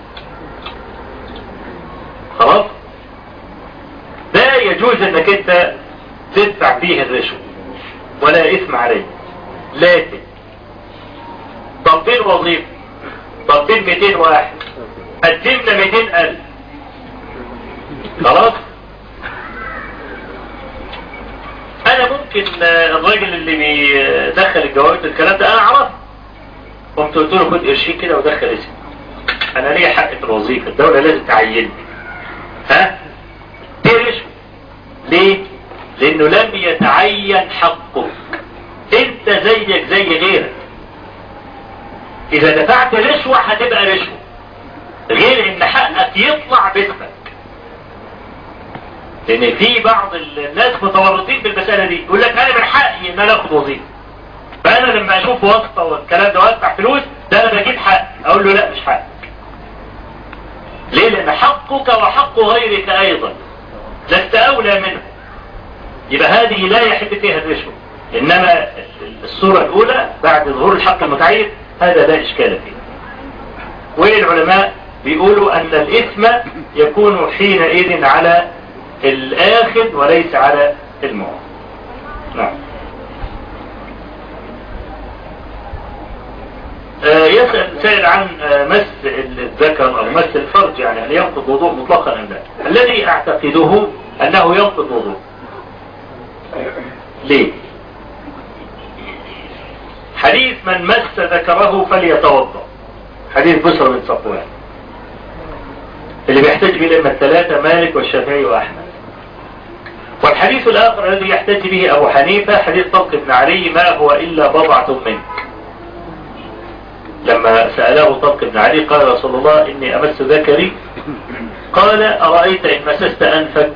خلاص لا يجوز انك انت تدفع فيه الرشوة ولا اسم عليه لكن تطبيل وظيفة تطبيل 200 واحد قدمنا 200 ألف خلاص انا ممكن الراجل اللي بيدخل الجواب الكلام ده انا اعرفه قمت قلت له خد قرشين كده ودخل اسمي انا ليا حق في الوظيفه الدوله لازم تعينني ها دي رشوه ليه لانه لم يتعين حقك انت زيك زي غيرك اذا دفعت رشوه هتبقى رشوه غير ان حقك يطلع باسمك لان في بعض الناس متورطين بالمسألة دي يقول لك انا من حقي ان انا اخد وظيفة فانا لما اشوف واسطة والكلام ده وادفع فلوس ده انا بجيب حق اقول له لا مش حقك ليه لان حقك وحق غيرك ايضا لست اولى منه يبقى هذه لا يحب فيها الرشوة انما الصورة الاولى بعد ظهور الحق المتعين هذا لا اشكال فيه والعلماء بيقولوا ان الاثم يكون حينئذ على الآخذ وليس على المعطي نعم آه يسأل سائل عن آه مس الذكر أو مس الفرج يعني هل ينقض وضوء مطلقا أم لا الذي أعتقده أنه ينقض وضوء ليه حديث من مس ذكره فليتوضا حديث بسر بن صفوان اللي بيحتاج به لما الثلاثة مالك والشافعي وأحمد والحديث الآخر الذي يحتج به أبو حنيفة حديث طلق بن علي ما هو إلا بضعة منك لما سأله طلق بن علي قال رسول الله إني أمس ذكري قال أرأيت إن مسست أنفك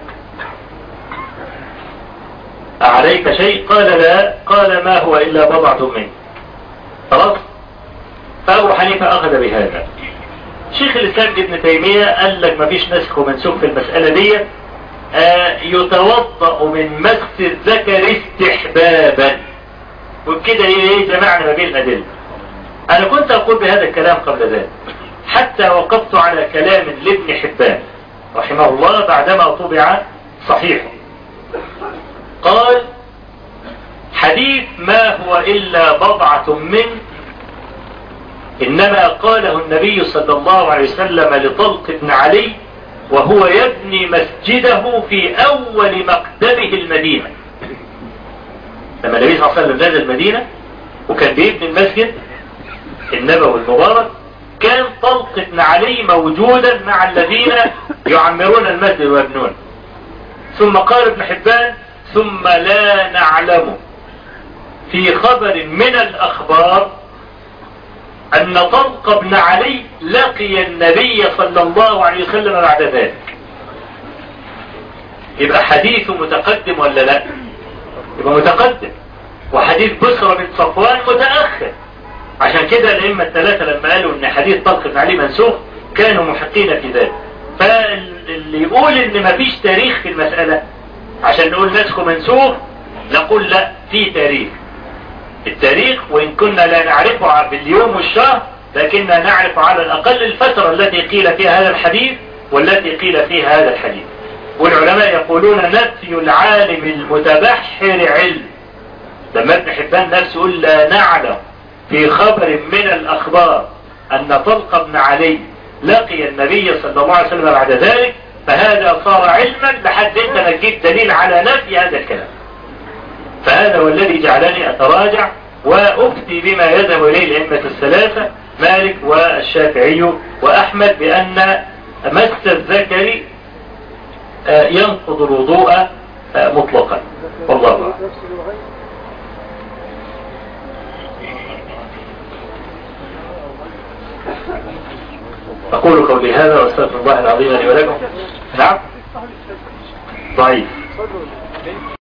أعليك شيء قال لا قال ما هو إلا بضعة منك خلاص فأبو حنيفة أخذ بهذا شيخ الإسلام ابن تيمية قال لك ما فيش نسخ ومنسوخ في المسألة دي آه يتوضأ من مس الذكر استحبابا وبكده ايه جمعنا ما بين الأدلة أنا كنت أقول بهذا الكلام قبل ذلك حتى وقفت على كلام لابن حبان رحمه الله بعدما طبع صحيحه قال حديث ما هو إلا بضعة من إنما قاله النبي صلى الله عليه وسلم لطلق بن علي وهو يبني مسجده في أول مقدمه المدينة لما النبي صلى الله عليه وسلم نزل المدينة وكان بيبني المسجد النبوي المبارك كان طلق بن علي موجودا مع الذين يعمرون المسجد ويبنون ثم قال ابن حبان ثم لا نعلم في خبر من الأخبار أن طلق بن علي لقي النبي صلى الله عليه وسلم بعد ذلك يبقى حديثه متقدم ولا لا يبقى متقدم وحديث بسرة بن صفوان متأخر عشان كده الأئمة الثلاثة لما قالوا إن حديث طلق عليه منسوخ كانوا محقين في ذلك فاللي يقول إن مفيش تاريخ في المسألة عشان نقول نسخ منسوخ نقول لا في تاريخ التاريخ وإن كنا لا نعرفه باليوم والشهر لكننا نعرف على الأقل الفترة التي قيل فيها هذا الحديث والتي قيل فيها هذا الحديث والعلماء يقولون نفي العالم المتبحر علم لما ابن حبان نفسه يقول لا نعلم في خبر من الأخبار أن طلق بن علي لقي النبي صلى الله عليه وسلم بعد ذلك فهذا صار علما لحد انت ما تجيب دليل على نفي هذا الكلام فهذا هو الذي جعلني أتراجع وأفتي بما يذهب إليه الأئمة الثلاثة مالك والشافعي وأحمد بأن مس الذكر ينقض الوضوء مطلقا والله أعلم أقول قولي هذا وأستغفر الله العظيم لي ولكم نعم ضعيف